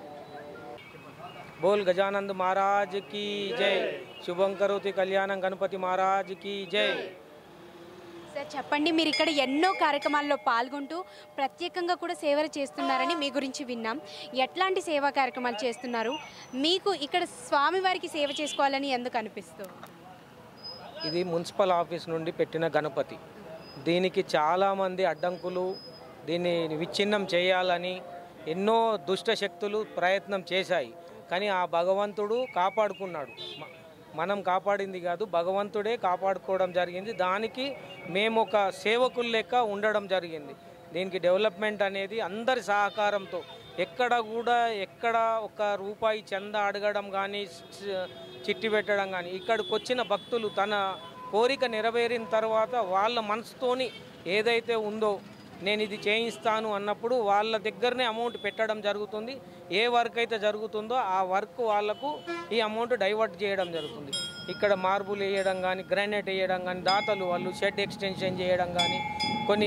बोल गजानंद महाराज की जय शुभं करोति कल्याणं गणपति महाराज की जय సార్ చెప్పండి మీరు ఇక్కడ ఎన్నో కార్యక్రమాల్లో పాల్గొంటూ ప్రత్యేకంగా కూడా సేవలు చేస్తున్నారని మీ గురించి విన్నాం ఎట్లాంటి సేవా కార్యక్రమాలు చేస్తున్నారు మీకు ఇక్కడ స్వామివారికి సేవ చేసుకోవాలని ఎందుకు అనిపిస్తుంది ఇది మున్సిపల్ ఆఫీస్ నుండి పెట్టిన గణపతి దీనికి చాలామంది అడ్డంకులు దీన్ని విచ్ఛిన్నం చేయాలని ఎన్నో దుష్ట శక్తులు ప్రయత్నం చేశాయి కానీ ఆ భగవంతుడు కాపాడుకున్నాడు మ- మనం కాపాడింది కాదు భగవంతుడే కాపాడుకోవడం జరిగింది దానికి మేము ఒక సేవకులు లెక్క ఉండడం జరిగింది దీనికి డెవలప్మెంట్ అనేది అందరి సహకారంతో ఎక్కడ కూడా ఎక్కడ ఒక రూపాయి చంద అడగడం కానీ చిట్టి పెట్టడం కానీ ఇక్కడికి వచ్చిన భక్తులు తన కోరిక నెరవేరిన తర్వాత వాళ్ళ మనసుతోని ఏదైతే ఉందో నేను ఇది చేయిస్తాను అన్నప్పుడు వాళ్ళ దగ్గరనే అమౌంట్ పెట్టడం జరుగుతుంది ఏ వర్క్ అయితే జరుగుతుందో ఆ వర్క్ వాళ్ళకు ఈ అమౌంట్ డైవర్ట్ చేయడం జరుగుతుంది ఇక్కడ మార్బుల్ వేయడం కానీ గ్రానైట్ వేయడం కానీ దాతలు వాళ్ళు షెడ్ ఎక్స్టెన్షన్ చేయడం కానీ కొన్ని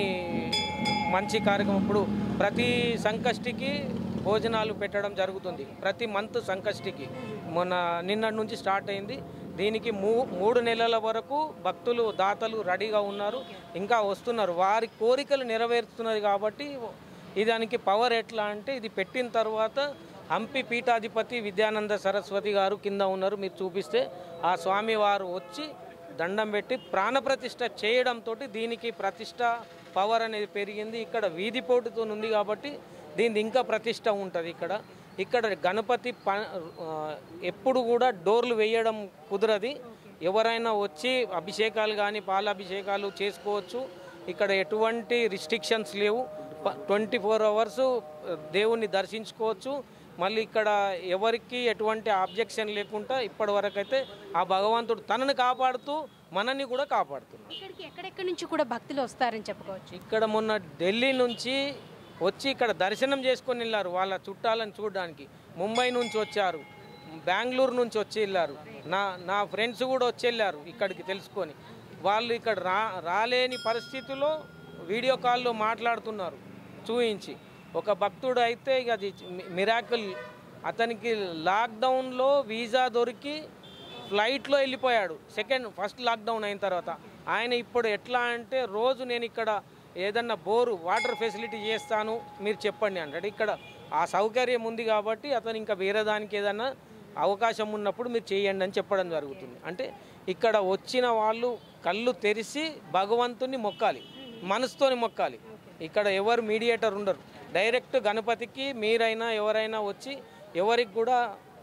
మంచి కార్యక్రమం ఇప్పుడు ప్రతి సంకష్టికి భోజనాలు పెట్టడం జరుగుతుంది ప్రతి మంత్ సంకష్టికి మొన్న నిన్నటి నుంచి స్టార్ట్ అయింది దీనికి మూ మూడు నెలల వరకు భక్తులు దాతలు రెడీగా ఉన్నారు ఇంకా వస్తున్నారు వారి కోరికలు నెరవేరుతున్నది కాబట్టి ఈ దానికి పవర్ ఎట్లా అంటే ఇది పెట్టిన తర్వాత హంపి పీఠాధిపతి విద్యానంద సరస్వతి గారు కింద ఉన్నారు మీరు చూపిస్తే ఆ స్వామి వారు వచ్చి దండం పెట్టి ప్రాణప్రతిష్ఠ చేయడంతో దీనికి ప్రతిష్ట పవర్ అనేది పెరిగింది ఇక్కడ వీధి పోటుతో ఉంది కాబట్టి దీనికి ఇంకా ప్రతిష్ట ఉంటుంది ఇక్కడ ఇక్కడ గణపతి ప ఆ, ఎప్పుడు కూడా డోర్లు వేయడం కుదరది ఎవరైనా వచ్చి అభిషేకాలు కానీ పాలాభిషేకాలు చేసుకోవచ్చు ఇక్కడ ఎటువంటి రిస్ట్రిక్షన్స్ లేవు ట్వంటీ ఫోర్ అవర్స్ దేవుణ్ణి దర్శించుకోవచ్చు మళ్ళీ ఇక్కడ ఎవరికి ఎటువంటి ఆబ్జెక్షన్ లేకుండా ఇప్పటి వరకు అయితే ఆ భగవంతుడు తనని కాపాడుతూ మనల్ని కూడా కాపాడుతున్నాడు ఇక్కడికి ఎక్కడెక్కడి నుంచి కూడా భక్తులు వస్తారని చెప్పుకోవచ్చు ఇక్కడ మొన్న ఢిల్లీ నుంచి వచ్చి ఇక్కడ దర్శనం చేసుకొని వెళ్ళారు వాళ్ళ చుట్టాలను చూడడానికి ముంబై నుంచి వచ్చారు బెంగళూరు నుంచి వచ్చి వెళ్ళారు నా నా ఫ్రెండ్స్ కూడా వచ్చి వెళ్ళారు ఇక్కడికి తెలుసుకొని వాళ్ళు ఇక్కడ రా రాలేని పరిస్థితిలో వీడియో కాల్లో మాట్లాడుతున్నారు చూయించి ఒక భక్తుడు అయితే ఇక అది మిరాకిల్ అతనికి లాక్డౌన్లో వీసా దొరికి ఫ్లైట్లో వెళ్ళిపోయాడు సెకండ్ ఫస్ట్ లాక్డౌన్ అయిన తర్వాత ఆయన ఇప్పుడు ఎట్లా అంటే రోజు నేను ఇక్కడ ఏదన్నా బోరు వాటర్ ఫెసిలిటీ చేస్తాను మీరు చెప్పండి అంటాడు ఇక్కడ ఆ సౌకర్యం ఉంది కాబట్టి అతను ఇంకా వేరే దానికి ఏదన్నా అవకాశం ఉన్నప్పుడు మీరు చేయండి అని చెప్పడం జరుగుతుంది అంటే ఇక్కడ వచ్చిన వాళ్ళు కళ్ళు తెరిచి భగవంతుని మొక్కాలి మనసుతోని మొక్కాలి ఇక్కడ ఎవరు మీడియేటర్ ఉండరు డైరెక్ట్ గణపతికి మీరైనా ఎవరైనా వచ్చి ఎవరికి కూడా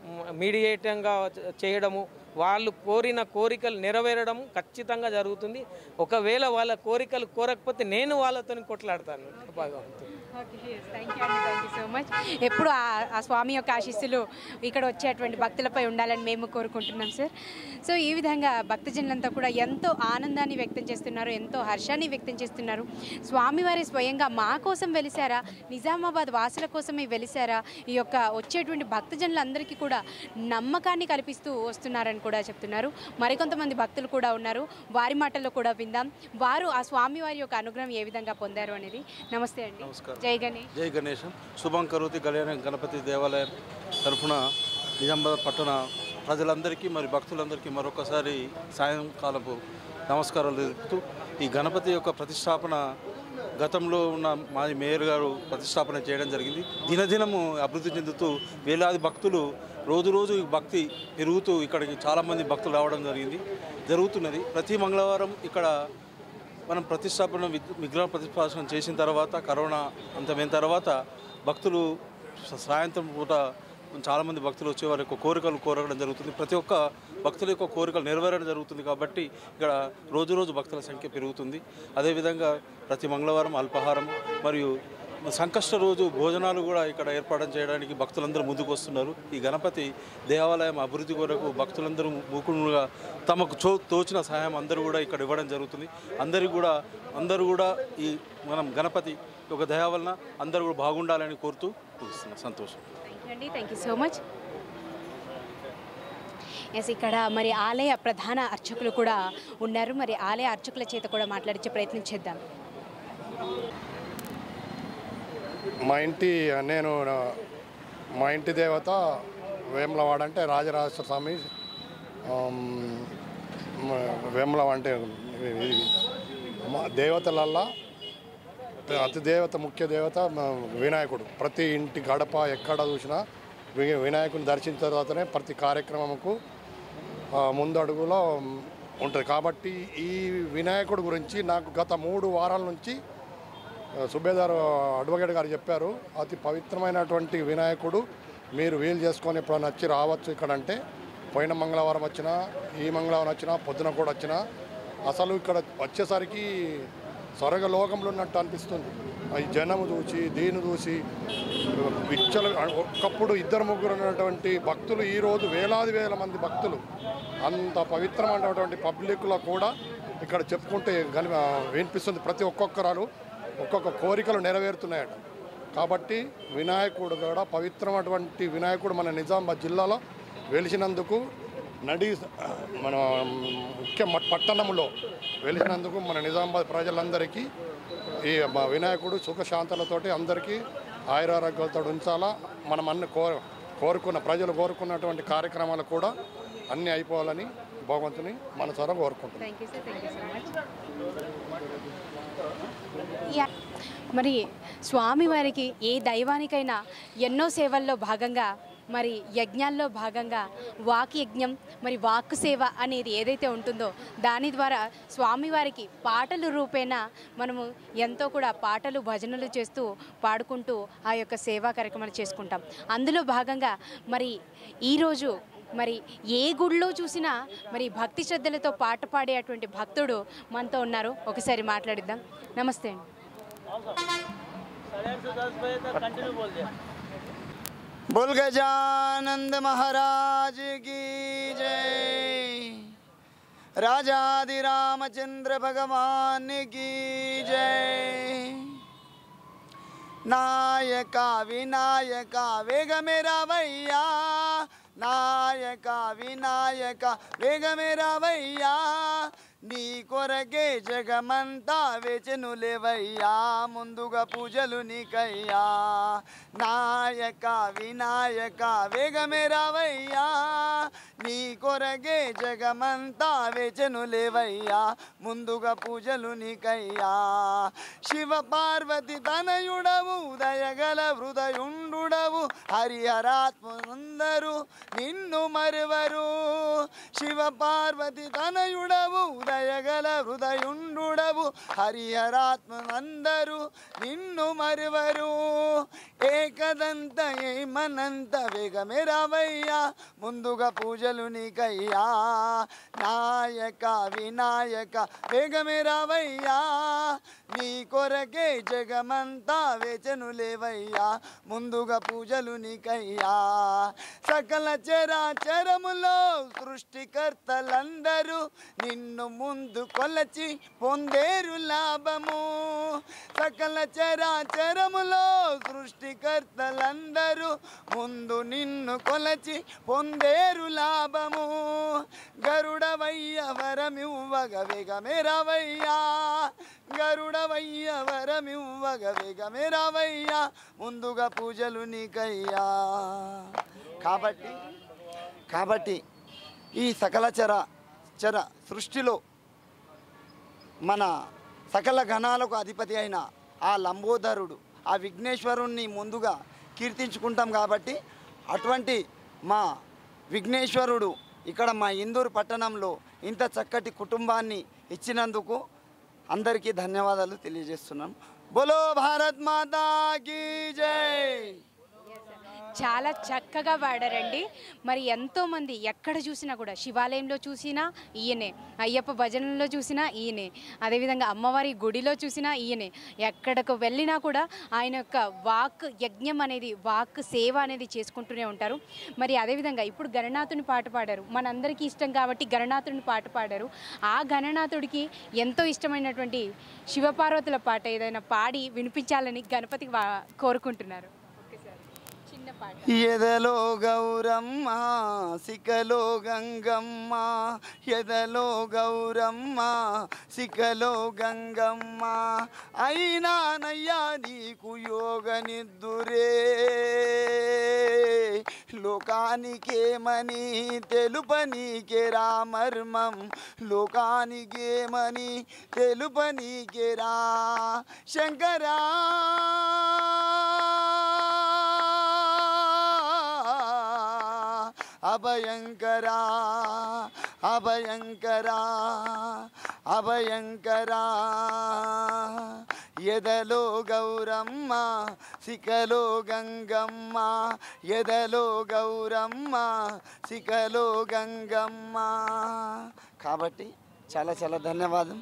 మీడియేటంగా చేయడము వాళ్ళు కోరిన కోరికలు నెరవేరడం ఖచ్చితంగా జరుగుతుంది ఒకవేళ వాళ్ళ కోరికలు కోరకపోతే నేను వాళ్ళతో కొట్లాడతాను భగవంతుడు థ్యాంక్ యూ అండి థ్యాంక్ యూ సో మచ్ ఎప్పుడు ఆ- ఆ స్వామి యొక్క ఆశీస్సులు ఇక్కడ వచ్చేటువంటి భక్తులపై ఉండాలని మేము కోరుకుంటున్నాం సార్ సో ఈ విధంగా భక్తజనులంతా కూడా ఎంతో ఆనందాన్ని వ్యక్తం చేస్తున్నారు ఎంతో హర్షాన్ని వ్యక్తం చేస్తున్నారు స్వామివారి స్వయంగా మా కోసం వెలిసారా నిజామాబాద్ వాసుల కోసమే వెలిసారా ఈ యొక్క వచ్చేటువంటి భక్తజనులందరికీ కూడా నమ్మకాన్ని కల్పిస్తూ వస్తున్నారని కూడా చెప్తున్నారు మరికొంతమంది భక్తులు కూడా ఉన్నారు వారి మాటల్లో కూడా విందాం వారు ఆ స్వామివారి యొక్క అనుగ్రహం ఏ విధంగా పొందారు అనేది నమస్తే అండి నమస్కారం జై గణేష్ జై గణేశం శుభం కరోతి కళ్యాణ గణపతి దేవాలయం తరఫున నిజామాబాద్ పట్టణ ప్రజలందరికీ మరి భక్తులందరికీ మరొకసారి సాయంకాలపు నమస్కారాలు తెలుపుతూ ఈ గణపతి యొక్క ప్రతిష్టాపన గతంలో ఉన్న మాది మేయర్ గారు ప్రతిష్టాపన చేయడం జరిగింది దినదినము అభివృద్ధి చెందుతూ వేలాది భక్తులు రోజు రోజు ఈ భక్తి పెరుగుతూ ఇక్కడికి చాలామంది భక్తులు రావడం జరిగింది జరుగుతున్నది ప్రతి మంగళవారం ఇక్కడ మనం ప్రతిష్టాపన విగ్- విగ్రహ ప్రతిష్టాపన చేసిన తర్వాత కరోనా అంతమైన తర్వాత భక్తులు స- సాయంత్రం పూట చాలామంది భక్తులు వచ్చే వారి యొక్క కోరికలు కోరడం జరుగుతుంది ప్రతి ఒక్క భక్తుల యొక్క కోరికలు నెరవేరడం జరుగుతుంది కాబట్టి ఇక్కడ రోజు రోజు భక్తుల సంఖ్య పెరుగుతుంది అదేవిధంగా ప్రతి మంగళవారం అల్పాహారం మరియు సంకష్ట రోజు భోజనాలు కూడా ఇక్కడ ఏర్పాటు చేయడానికి భక్తులందరూ ముందుకు వస్తున్నారు ఈ గణపతి దేవాలయం అభివృద్ధి కొరకు భక్తులందరూ మూకుడుగా తమకు చో తోచిన సహాయం అందరూ కూడా ఇక్కడ ఇవ్వడం జరుగుతుంది అందరికీ కూడా అందరూ కూడా ఈ మనం గణపతి ఒక దయ వలన అందరూ కూడా బాగుండాలని కోరుతూ ముగిస్తున్నాను. సంతోషం థ్యాంక్ యూ అండి thank you so much yes ఇక్కడ మరి ఆలయ ప్రధాన అర్చకులు కూడా ఉన్నారు మరి ఆలయ అర్చకుల చేత కూడా మాట్లాడించే ప్రయత్నం చేద్దాం మా ఇంటి నేను మా ఇంటి దేవత వేములవాడ అంటే రాజరాజేశ్వర స్వామి ఆమ్, మ- వేములవాడ అంటే ఇది మా దేవతలల్లా అతి దేవత ముఖ్య దేవత మ- వినాయకుడు ప్రతి ఇంటి గడప ఎక్కడ చూసినా వి- వినాయకుని దర్శించిన తర్వాతనే ప్రతి కార్యక్రమంకు ఆ, ముందడుగులో ఉంటుంది కాబట్టి ఈ వినాయకుడు గురించి నాకు గత మూడు వారాల నుంచి సుబేదార్ అడ్వకేట్ గారు చెప్పారు అతి పవిత్రమైనటువంటి వినాయకుడు మీరు వీలు చేసుకొని ఎప్పుడైనా వచ్చి రావచ్చు ఇక్కడ అంటే పోయిన మంగళవారం వచ్చినా ఈ మంగళవారం వచ్చినా పొద్దున కూడా వచ్చినా అసలు ఇక్కడ వచ్చేసరికి స్వర్గ లోకంలో ఉన్నట్టు అనిపిస్తుంది ఈ జనము చూసి దీన్ని చూసి విచ్చలు ఒకప్పుడు ఇద్దరు ముగ్గురు ఉన్నటువంటి భక్తులు ఈరోజు వేలాది వేల మంది భక్తులు అంత పవిత్రమైనటువంటి పబ్లిక్లో కూడా ఇక్కడ చెప్పుకుంటే గని వినిపిస్తుంది ప్రతి ఒక్కొక్కరాలు ఒక్కొక్క కోరికలు నెరవేరుతున్నాయట కాబట్టి వినాయకుడు కూడా పవిత్రమైనటువంటి వినాయకుడు మన నిజామాబాద్ జిల్లాలో వెలిసినందుకు నడి మన ముఖ్య మ- పట్టణంలో వెలిసినందుకు మన నిజామాబాద్ ప్రజలందరికీ ఈ మా వినాయకుడు సుఖశాంతులతోటి అందరికీ ఆయురారోగ్యాలతో ఉంచాలా మనం అన్ని కో కోరుకున్న ప్రజలు కోరుకున్నటువంటి కార్యక్రమాలు కూడా అన్నీ అయిపోవాలని భగవంతుని మనసారా కోరుకుంటున్నాం thank you sir thank you so much yeah మరి స్వామివారికి ఏ దైవానికైనా ఎన్నో సేవల్లో భాగంగా మరి యజ్ఞాల్లో భాగంగా వాక్ యజ్ఞం మరి వాక్కు సేవ అనేది ఏదైతే ఉంటుందో దాని ద్వారా స్వామివారికి పాటలు రూపేణ మనము ఎంతో కూడా పాటలు భజనలు చేస్తూ పాడుకుంటూ ఆ యొక్క సేవా కార్యక్రమాలు చేసుకుంటాం అందులో భాగంగా మరి ఈరోజు మరి ఏ గుడిలో చూసినా మరి భక్తి శ్రద్ధలతో పాట పాడేటువంటి భక్తుడు మనతో ఉన్నారు ఒకసారి మాట్లాడిద్దాం నమస్తే అండి बोल गजानंद महाराज की जय राजाधि रामचंद्र भगवान की जय नायका विनायका वेग मेरा भैया నాయక వినాయక వేగమేరావయ్యా నీ కొరకే జగమంతా వేచెనులేవయ్యా ముందుగా పూజలు నీకయ్యా నాయక వినాయక వేగమేరావయ్యా నీ కొరకే జగమంతా వేచెనులేవయ్యా ముందుగా పూజలు నీకయ్యా శివ పార్వతి తనయుడవు దయగల హృదయుండుడవు హరిహరాత్మందరూ నిన్ను మరువరు శివ పార్వతి తనయుడవు దయగల హృదయుండుడవు హరిహరాత్మందరూ నిన్ను మరువరు ఏకదంత ఏమనంత వేగమే రావయ్యా ముందుగా పూజలు నీకయ్యా నాయక వినాయక వేగమే రావయ్యా నీ కొరకే జగమంతా వేచను లేవయ్యా ముందుగా పూజలు నీకయ్యా సకల చరాచరములో సృష్టికర్తలందరూ నిన్ను ముందు కొలచి పొందేరు లాభము సకల చరాచరములో సృష్టికర్తలందరూ ముందు నిన్ను కొలచి పొందేరు లాభము గరుడవయ్య వరమివ్వగ వేగమే రావయ్యా గరుడవయ్య వరమివ్వగ వేగమే రావయ్యా ముందుగా పూజలు నీకయ్యా కాబట్టి కాబట్టి ఈ సకల చర చర సృష్టిలో మన సకల గణాలకు అధిపతి అయిన ఆ లంబోదరుడు ఆ విఘ్నేశ్వరుణ్ణి ముందుగా కీర్తించుకుంటాం కాబట్టి అటువంటి మా విఘ్నేశ్వరుడు ఇక్కడ మా ఇందూరు పట్టణంలో ఇంత చక్కటి కుటుంబాన్ని ఇచ్చినందుకు అందరికీ ధన్యవాదాలు తెలియజేస్తున్నాం బోలో భారత్ మాతా కీ జై చాలా చక్కగా పాడారండి మరి ఎంతోమంది ఎక్కడ చూసినా కూడా శివాలయంలో చూసినా ఈయనే అయ్యప్ప భజనలో చూసినా ఈయనే అదేవిధంగా అమ్మవారి గుడిలో చూసినా ఈయనే ఎక్కడకు వెళ్ళినా కూడా ఆయన యొక్క వాక్ యజ్ఞం అనేది వాక్ సేవ అనేది చేసుకుంటూనే ఉంటారు మరి అదేవిధంగా ఇప్పుడు గణనాథుని పాట పాడారు మనందరికీ ఇష్టం కాబట్టి గణనాథుని పాట పాడారు ఆ గణనాథుడికి ఎంతో ఇష్టమైనటువంటి శివపార్వతుల పాట ఏదైనా పాడి వినిపించాలని గణపతికి వా- కోరుకుంటున్నారు చిన్న పాట ఎదలో గౌరమ్మ సికలో గంగమ్మ ఎదలో గౌరమ్మ సికలో గంగమ్మ అయినానయ్యా నీకు యోగ నిద్దురే లోకానికేమని తెలుపనీకే రామర్మం లోకానికేమని తెలుపనీకే రా శంకరా అభయంకరా అభయంకరా అభయంకరా ఎదలో గౌరమ్మ సికలో గంగమ్మ ఎదలో గౌరమ్మ సికలో గంగమ్మ కాబట్టి చాలా చాలా ధన్యవాదం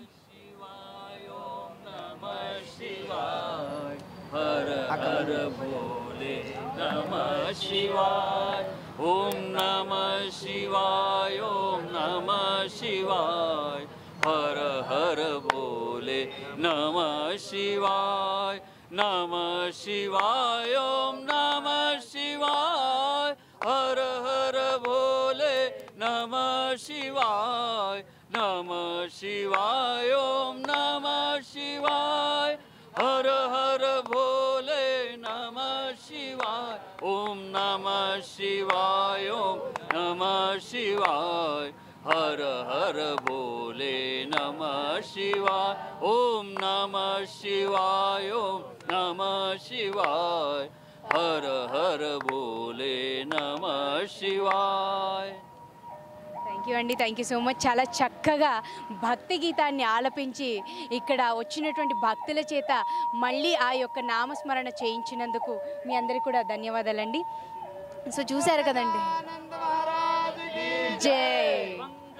हर हर भोले नमः शिवाय ओम नमः शिवाय ओम नमः शिवाय हर हर भोले नमः शिवाय नमः शिवाय ओम नमः शिवाय हर हर भोले नमः शिवाय नमः शिवाय ओम नमः शिवाय हर हर भोले नमः शिवाय ओम नमः शिवाय ओम नमः शिवाय हर हर भोले नमः शिवाय ओम नमः शिवाय ओम नमः शिवाय हर हर भोले नमः शिवाय థ్యాంక్ యూ అండి థ్యాంక్ యూ సో మచ్ చాలా చక్కగా భక్తి గీతాన్ని ఆలపించి ఇక్కడ వచ్చినటువంటి భక్తుల చేత మళ్ళీ ఆ యొక్క నామస్మరణ చేయించినందుకు మీ అందరికీ కూడా ధన్యవాదాలండి సో చూశారు కదండి జై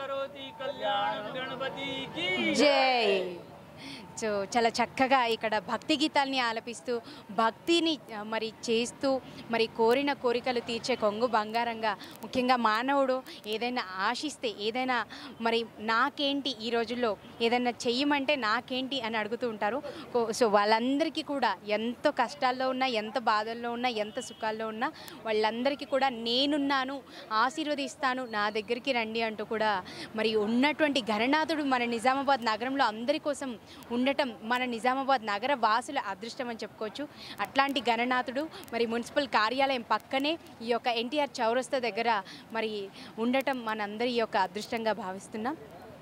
జై సో చాలా చక్కగా ఇక్కడ భక్తి గీతాల్ని ఆలపిస్తూ భక్తిని ఆ, మరి చేస్తూ మరి కోరిన కోరికలు తీర్చే కొంగు బంగారంగా ముఖ్యంగా మానవుడు ఏదైనా ఆశిస్తే ఏదైనా మరి నాకేంటి ఈ రోజుల్లో ఏదైనా చెయ్యమంటే నాకేంటి అని అడుగుతూ ఉంటారు కో- సో వాళ్ళందరికీ కూడా ఎంతో కష్టాల్లో ఉన్నా ఎంత బాధల్లో ఉన్నా ఎంత సుఖాల్లో ఉన్నా వాళ్ళందరికీ కూడా నేనున్నాను ఆశీర్వదిస్తాను నా దగ్గరికి రండి అంటూ కూడా మరి ఉన్నటువంటి గణనాథుడు మన నిజామాబాద్ నగరంలో అందరి కోసం ఉండటం మన నిజామాబాద్ నగర వాసుల అదృష్టం అని చెప్పుకోవచ్చు అట్లాంటి గణనాథుడు మరి మున్సిపల్ కార్యాలయం పక్కనే ఈ యొక్క ఎన్టీఆర్ చౌరస్తా దగ్గర మరి ఉండటం మనందరి యొక్క అదృష్టంగా భావిస్తున్నాం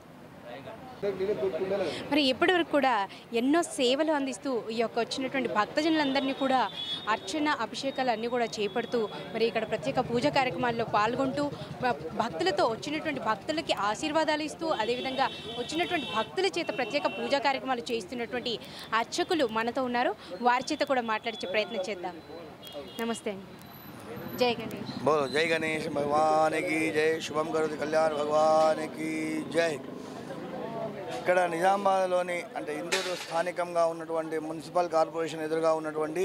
మరి ఇప్పటివరకు కూడా ఎన్నో సేవలు అందిస్తూ ఈ యొక్క వచ్చినటువంటి భక్తజనులందరినీ కూడా అర్చన అభిషేకాలు అన్నీ కూడా చేపడుతూ మరి ఇక్కడ ప్రత్యేక పూజ కార్యక్రమాల్లో పాల్గొంటూ భ- భక్తులతో వచ్చినటువంటి భక్తులకి ఆశీర్వాదాలు ఇస్తూ అదేవిధంగా వచ్చినటువంటి భక్తుల చేత ప్రత్యేక పూజా కార్యక్రమాలు చేస్తున్నటువంటి అర్చకులు మనతో ఉన్నారు వారి చేత కూడా మాట్లాడించే ప్రయత్నం చేద్దాం నమస్తే అండి జై గణేష్ बोलो जय गणेश भगवान की जय शुभम करोति कल्याण भगवान की జై ఇక్కడ నిజామాబాద్లోని అంటే ఇందూరు స్థానికంగా ఉన్నటువంటి మున్సిపల్ కార్పొరేషన్ ఎదురుగా ఉన్నటువంటి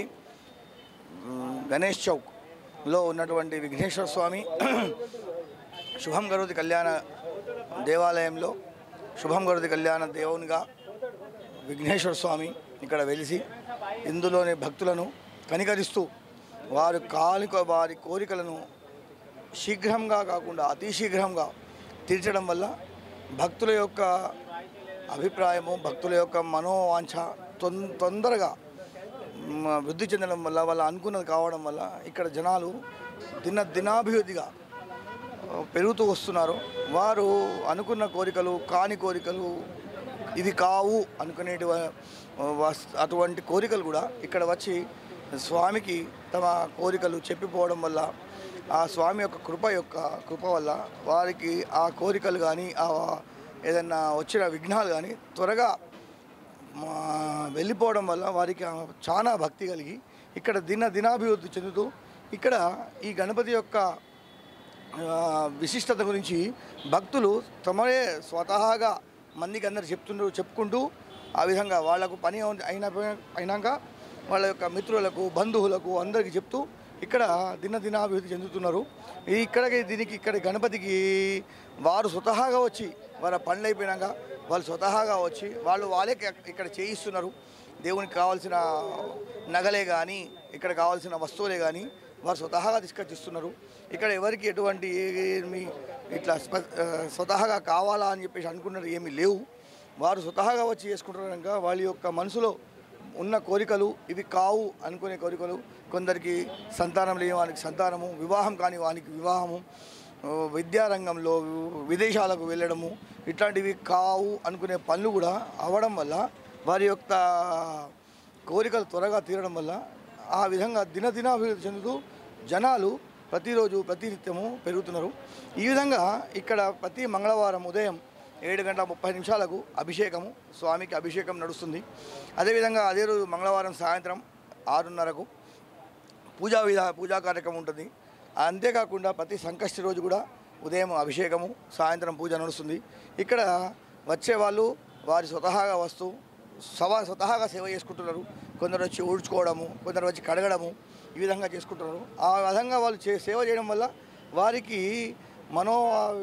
మ్, గణేష్ చౌక్లో ఉన్నటువంటి విఘ్నేశ్వర స్వామి శుభం కరోతి కళ్యాణ దేవాలయంలో శుభం కరోతి కళ్యాణ దేవునిగా విఘ్నేశ్వర స్వామి ఇక్కడ వెలిసి ఇందులోని భక్తులను కనికరిస్తూ వారు కాలిక వారి కోరికలను శీఘ్రంగా కాకుండా అతి శీఘ్రంగా తీర్చడం వల్ల భక్తుల యొక్క అభిప్రాయము భక్తుల యొక్క మనోవాంఛ తొం తొందరగా మ్, వృద్ధి చెందడం వల్ల వాళ్ళ అనుకున్నది కావడం వల్ల ఇక్కడ జనాలు దిన దినాభివృద్ధిగా ఆ, పెరుగుతూ వస్తున్నారు వారు అనుకున్న కోరికలు కాని కోరికలు ఇవి కావు అనుకునేటి వా- వస్- అటువంటి కోరికలు కూడా ఇక్కడ వచ్చి స్వామికి తమ కోరికలు చెప్పిపోవడం వల్ల ఆ స్వామి యొక్క కృప యొక్క కృప వల్ల వారికి ఆ కోరికలు కానీ ఆ ఏదన్నా వచ్చిన విఘ్నాలు కానీ త్వరగా మా వెళ్ళిపోవడం వల్ల వారికి ఆ చాలా భక్తి కలిగి ఇక్కడ దిన దినాభివృద్ధి చెందుతూ ఇక్కడ ఈ గణపతి యొక్క ఆ, విశిష్టత గురించి భక్తులు తమరే స్వతహాగా మందికి అందరు చెప్తుండ్రు చెప్పుకుంటూ ఆ విధంగా వాళ్లకు పని అవున- అయిన అయినాక వాళ్ళ యొక్క మిత్రులకు బంధువులకు అందరికీ చెప్తూ ఇక్కడ దినదినాభివృద్ధి చెందుతున్నారు ఈ ఇక్కడికి దీనికి ఇక్కడ గణపతికి వారు స్వతహాగా వచ్చి వారి పనులు అయిపోయినాక వాళ్ళు స్వతహాగా వచ్చి వాళ్ళు వాళ్ళే ఇక్కడ చేయిస్తున్నారు దేవునికి కావాల్సిన నగలే కానీ ఇక్కడ కావాల్సిన వస్తువులే కానీ వారు స్వతహాగా తీసుకొచ్చిస్తున్నారు ఇక్కడ ఎవరికి ఎటువంటి ఏమి ఇట్లా స్ప- ఆ, స్వతహాగా కావాలా అని చెప్పేసి అనుకున్నది ఏమీ లేవు వారు స్వతహాగా వచ్చి చేసుకుంటారు కనుక వాళ్ళ యొక్క మనసులో ఉన్న కోరికలు ఇవి కావు అనుకునే కోరికలు కొందరికి సంతానం లేని వానికి సంతానము వివాహం కాని వానికి వివాహము ఆ, విద్యారంగంలో విదేశాలకు వెళ్ళడము ఇట్లాంటివి కావు అనుకునే పనులు కూడా అవ్వడం వల్ల వారి యొక్క కోరికలు త్వరగా తీరడం వల్ల ఆ విధంగా దినదినాభివృద్ధి చెందుతూ జనాలు ప్రతిరోజు ప్రతినిత్యము పెరుగుతున్నారు ఈ విధంగా ఇక్కడ ప్రతి మంగళవారం ఉదయం ఏడు గంటల ముప్పై నిమిషాలకు అభిషేకము స్వామికి అభిషేకం నడుస్తుంది అదేవిధంగా అదే రోజు మంగళవారం సాయంత్రం ఆరున్నరకు పూజా విధా పూజా కార్యక్రమం ఉంటుంది అంతేకాకుండా ప్రతి సంకష్టి రోజు కూడా ఉదయం అభిషేకము సాయంత్రం పూజ నడుస్తుంది ఇక్కడ వచ్చే వాళ్ళు వారి స్వతహాగా వస్తూ సవా స్వతహాగా సేవ చేసుకుంటున్నారు కొందరు వచ్చి ఊడ్చుకోవడము కొందరు వచ్చి కడగడము ఈ విధంగా చేసుకుంటున్నారు ఆ విధంగా వాళ్ళు చే సేవ చేయడం వల్ల వారికి మనో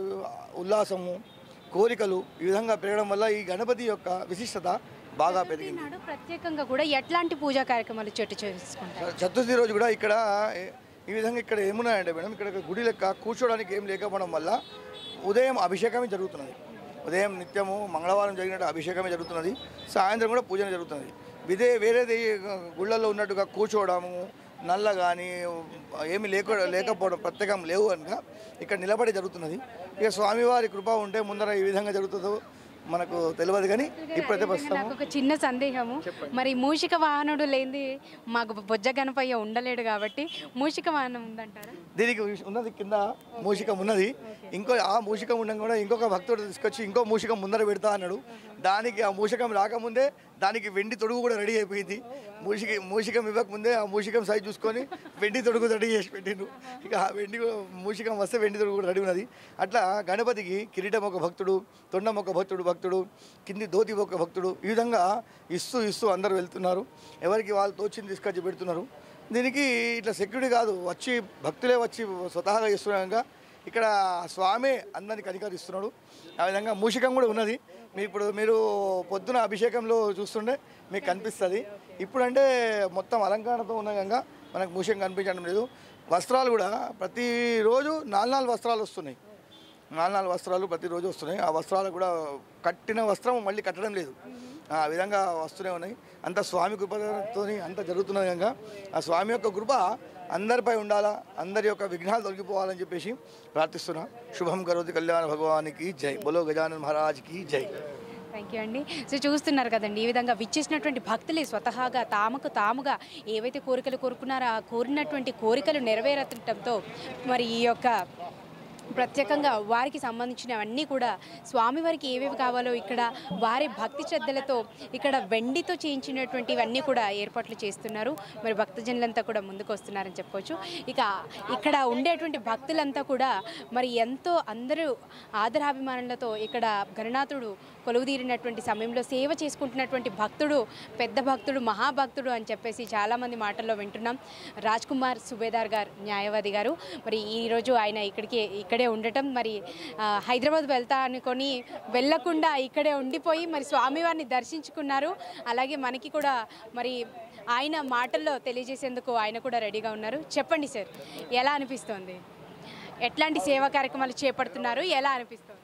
ఉల్లాసము కోరికలు ఈ విధంగా పెరగడం వల్ల ఈ గణపతి యొక్క విశిష్టత బాగా పెరిగింది నాడు ప్రత్యేకంగా కూడా ఎట్లాంటి పూజా కార్యక్రమాలు చోటు చేసుకుంటారు చతుర్థి రోజు కూడా ఇక్కడ ఏ- ఈ విధంగా ఇక్కడ ఏమున్నాయంటే మేడం ఇక్కడ గుడి లెక్క కూర్చోడానికి ఏం లేకపోవడం వల్ల ఉదయం అభిషేకమే జరుగుతున్నది ఉదయం నిత్యము మంగళవారం జరిగినట్టు అభిషేకమే జరుగుతున్నది సాయంత్రం కూడా పూజన జరుగుతున్నది ఇదే వేరేది గుళ్ళల్లో ఉన్నట్టుగా కూర్చోవడము నల్ల కానీ ఏమి లేక లేకపోవడం ప్రత్యేకం లేవు కనుక ఇక్కడ నిలబడి జరుగుతున్నది ఇక స్వామివారి కృప ఉంటే ముందర ఈ విధంగా జరుగుతుందో మనకు తెలియదు కానీ ఇప్పుడైతే ప్రస్తుతం నాకు ఒక చిన్న సందేహము మరి మూషిక వాహనుడు లేనిది మాకు బొజ్జ గణపయ్య ఉండలేడు కాబట్టి మూషిక వాహనం ఉందంటారా దీనికి ఉన్నది కింద మూషికం ఉన్నది ఇంకో ఆ మూషికం ఉండగా కూడా ఇంకొక భక్తుడు తీసుకొచ్చి ఇంకో మూషికం ముందర పెడతా అన్నాడు దానికి ఆ మూషికం రాకముందే దానికి వెండి తొడుగు కూడా రెడీ అయిపోయింది మూషిక మూషికం ఇవ్వకముందే ఆ మూషికం సైజ్ చూసుకొని వెండి తొడుగు రెడీ చేసి పెట్టిండు ఇక ఆ వెండి మూషికం వస్తే వెండి తొడుగు కూడా రెడీ ఉన్నది అట్లా గణపతికి కిరీటం ఒక భక్తుడు తొండం ఒక భక్తుడు భక్తుడు కింది ధోతి ఒక భక్తుడు ఈ విధంగా ఇస్తూ ఇస్తూ అందరూ వెళ్తున్నారు ఎవరికి వాళ్ళు తోచింది తీసుకొచ్చి పెడుతున్నారు దీనికి ఇట్లా సెక్యూరిటీ కాదు వచ్చి భక్తులే వచ్చి స్వతహాగా చేస్తున్నాక ఇక్కడ స్వామి అందరిని కనికరిస్తున్నాడు ఆ విధంగా మూషికం కూడా ఉన్నది మీ ఇప్పుడు మీరు పొద్దున అభిషేకంలో చూస్తుంటే మీకు కనిపిస్తుంది ఇప్పుడంటే మొత్తం అలంకరణతో ఉన్న గంగా మనకు మూషికం కనిపించడం లేదు వస్త్రాలు కూడా ప్రతిరోజు నాలుగు నాలుగు వస్త్రాలు వస్తున్నాయి నాలుగు నాలుగు వస్త్రాలు ప్రతిరోజు వస్తున్నాయి ఆ వస్త్రాలు కూడా కట్టిన వస్త్రం మళ్ళీ కట్టడం లేదు ఆ విధంగా వస్తూనే ఉన్నాయి అంత స్వామి కృపతో అంత జరుగుతున్నది కనుక ఆ స్వామి యొక్క కృప అందరిపై ఉండాలా అందరి యొక్క విఘ్నాలు తొలగిపోవాలని చెప్పేసి ప్రార్థిస్తున్నా శుభం కరోతి కళ్యాణ భగవానికి జై బలో గజానన్ మహారాజ్కి జై థ్యాంక్ యూ అండి సో చూస్తున్నారు కదండి ఈ విధంగా విచ్చేసినటువంటి భక్తులే స్వతహాగా తాముకు తాముగా ఏవైతే కోరికలు కోరుకున్నారో ఆ కోరినటువంటి కోరికలు నెరవేరటంతో మరి ఈ యొక్క ప్రత్యేకంగా వారికి సంబంధించినవన్నీ కూడా స్వామివారికి ఏవేవి కావాలో ఇక్కడ వారి భక్తి శ్రద్ధలతో ఇక్కడ వెండితో చేయించినటువంటివన్నీ కూడా ఏర్పాట్లు చేస్తున్నారు మరి భక్తజనులంతా కూడా ముందుకు వస్తున్నారని చెప్పుకోవచ్చు ఇక ఇక్కడ ఉండేటువంటి భక్తులంతా కూడా మరి ఎంతో అందరూ ఆదరాభిమానులతో ఇక్కడ గణనాథుడు కొలువుదీరినటువంటి సమయంలో సేవ చేసుకుంటున్నటువంటి భక్తుడు పెద్ద భక్తుడు మహాభక్తుడు అని చెప్పేసి చాలామంది మాటల్లో వింటున్నాం రాజ్ కుమార్ సుబేదార్ గారు న్యాయవాది గారు మరి ఈరోజు ఆయన ఇక్కడికి ఇక్కడే ఉండటం మరి ఆ, హైదరాబాద్ వెళ్తా అనుకొని వెళ్ళకుండా ఇక్కడే ఉండిపోయి మరి స్వామివారిని దర్శించుకున్నారు అలాగే మనకి కూడా మరి ఆయన మాటల్లో తెలియజేసేందుకు ఆయన కూడా రెడీగా ఉన్నారు చెప్పండి సార్ ఎలా అనిపిస్తోంది ఎట్లాంటి సేవా కార్యక్రమాలు చేపడుతున్నారు ఎలా అనిపిస్తుంది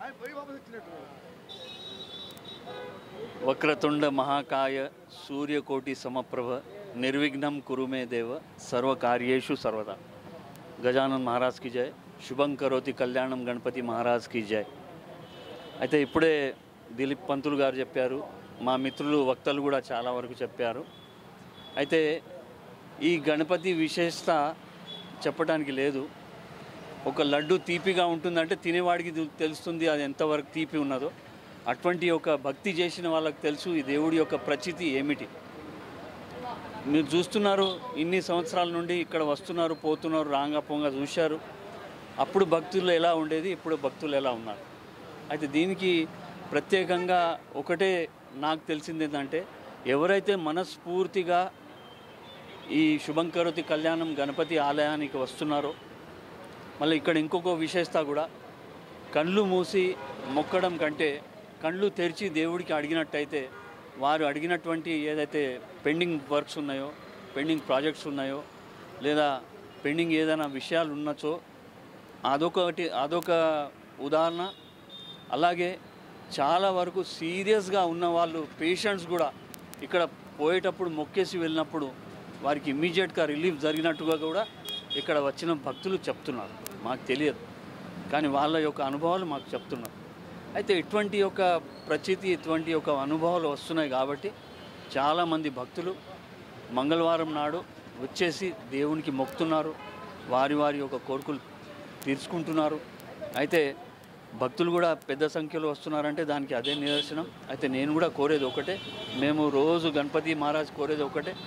వక్రతుండ మహాకాయ సూర్యకోటి సమప్రభ నిర్విఘ్నం కురు మే దేవ సర్వకార్యేషు సర్వదా గజానన్ మహారాజ్ కి జై శుభం కరోతి కళ్యాణం గణపతి మహారాజ్ కి జై అయితే ఇప్పుడే దిలీప్ పంతులు గారు చెప్పారు మా మిత్రులు వక్తలు కూడా చాలా వరకు చెప్పారు అయితే ఈ గణపతి విశేషత చెప్పడానికి లేదు ఒక లడ్డు తీపిగా ఉంటుందంటే తినేవాడికి తెలు- తెలుస్తుంది అది ఎంతవరకు తీపి ఉన్నదో అటువంటి ఒక భక్తి చేసిన వాళ్ళకి తెలుసు ఈ దేవుడి యొక్క ప్రచితి ఏమిటి మీరు చూస్తున్నారు ఇన్ని సంవత్సరాల నుండి ఇక్కడ వస్తున్నారు పోతున్నారు రాంగా పొంగ చూశారు అప్పుడు భక్తులు ఎలా ఉండేది ఇప్పుడు భక్తులు ఎలా ఉన్నారు అయితే దీనికి ప్రత్యేకంగా ఒకటే నాకు తెలిసింది ఏంటంటే ఎవరైతే మనస్ఫూర్తిగా ఈ శుభంకరోతి కళ్యాణం గణపతి ఆలయానికి వస్తున్నారో మళ్ళీ ఇక్కడ ఇంకొక విశేషత కూడా కళ్ళు మూసి మొక్కడం కంటే కళ్ళు తెరిచి దేవుడికి అడిగినట్టయితే వారు అడిగినటువంటి ఏదైతే పెండింగ్ వర్క్స్ ఉన్నాయో పెండింగ్ ప్రాజెక్ట్స్ ఉన్నాయో లేదా పెండింగ్ ఏదైనా విషయాలు ఉన్నచో అదొకటి అదొక ఉదాహరణ అలాగే చాలా వరకు సీరియస్గా ఉన్న వాళ్ళు పేషెంట్స్ కూడా ఇక్కడ పోయేటప్పుడు మొక్కేసి వెళ్ళినప్పుడు వారికి ఇమ్మీడియట్గా రిలీఫ్ జరిగినట్టుగా కూడా ఇక్కడ వచ్చిన భక్తులు చెప్తున్నారు మాకు తెలియదు కానీ వాళ్ళ యొక్క అనుభవాలు మాకు చెప్తున్నారు అయితే ఇటువంటి యొక్క ప్రచితి ఇటువంటి యొక్క అనుభవాలు వస్తున్నాయి కాబట్టి చాలామంది భక్తులు మంగళవారం నాడు వచ్చేసి దేవునికి మొక్కుతున్నారు వారి వారి యొక్క కోరికలు తీర్చుకుంటున్నారు అయితే భక్తులు కూడా పెద్ద సంఖ్యలో వస్తున్నారంటే దానికి అదే నిదర్శనం అయితే నేను కూడా కోరేది ఒకటే మేము రోజు గణపతి మహారాజ్ కోరేది ఒకటే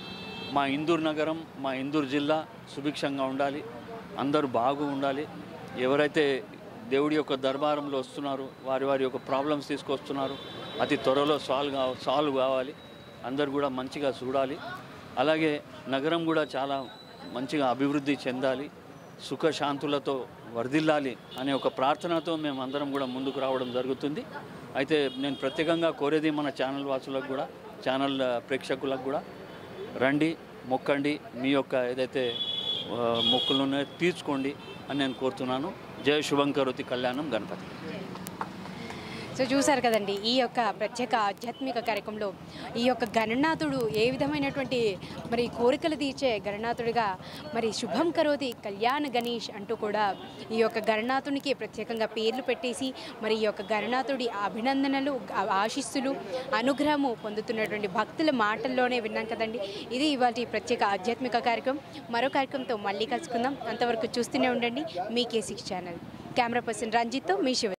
మా ఇందూరు నగరం మా ఇందూరు జిల్లా సుభిక్షంగా ఉండాలి అందరూ బాగు ఉండాలి ఎవరైతే దేవుడి యొక్క దర్బారంలో వస్తున్నారు వారి వారి యొక్క ప్రాబ్లమ్స్ తీసుకొస్తున్నారు అతి త్వరలో సాల్వ్ కావ సాల్వ్ కావాలి అందరు కూడా మంచిగా చూడాలి అలాగే నగరం కూడా చాలా మంచిగా అభివృద్ధి చెందాలి సుఖశాంతులతో వర్ధిల్లాలి అనే ఒక ప్రార్థనతో మేము అందరం కూడా ముందుకు రావడం జరుగుతుంది అయితే నేను ప్రత్యేకంగా కోరేది మన ఛానల్ వాసులకు కూడా ఛానల్ ఆ, ప్రేక్షకులకు కూడా రండి మొక్కండి మీ యొక్క ఏదైతే ఆ, మొక్కులు ఉన్నాయో తీర్చుకోండి అని నేను కోరుతున్నాను జయ శుభంకరోతి కళ్యాణం గణపతి సో చూసారు కదండి ఈ యొక్క ప్రత్యేక ఆధ్యాత్మిక కార్యక్రమంలో ఈ యొక్క గణనాథుడు ఏ విధమైనటువంటి మరి కోరికలు తీర్చే గణనాథుడిగా మరి శుభం కరోతి కళ్యాణ గణేష్ అంటూ కూడా ఈ యొక్క గణనాథునికి ప్రత్యేకంగా పేర్లు పెట్టేసి మరి ఈ యొక్క గణనాథుడి అభినందనలు ఆ- ఆశీస్సులు అనుగ్రహము పొందుతున్నటువంటి భక్తుల మాటల్లోనే విన్నాం కదండి ఇది ఇవాళ ప్రత్యేక ఆధ్యాత్మిక కార్యక్రమం మరో కార్యక్రమంతో మళ్ళీ కలుసుకుందాం అంతవరకు చూస్తూనే ఉండండి మీ కేసిక్స్ ఛానల్ కెమెరా పర్సన్ రంజిత్తో మీ శివ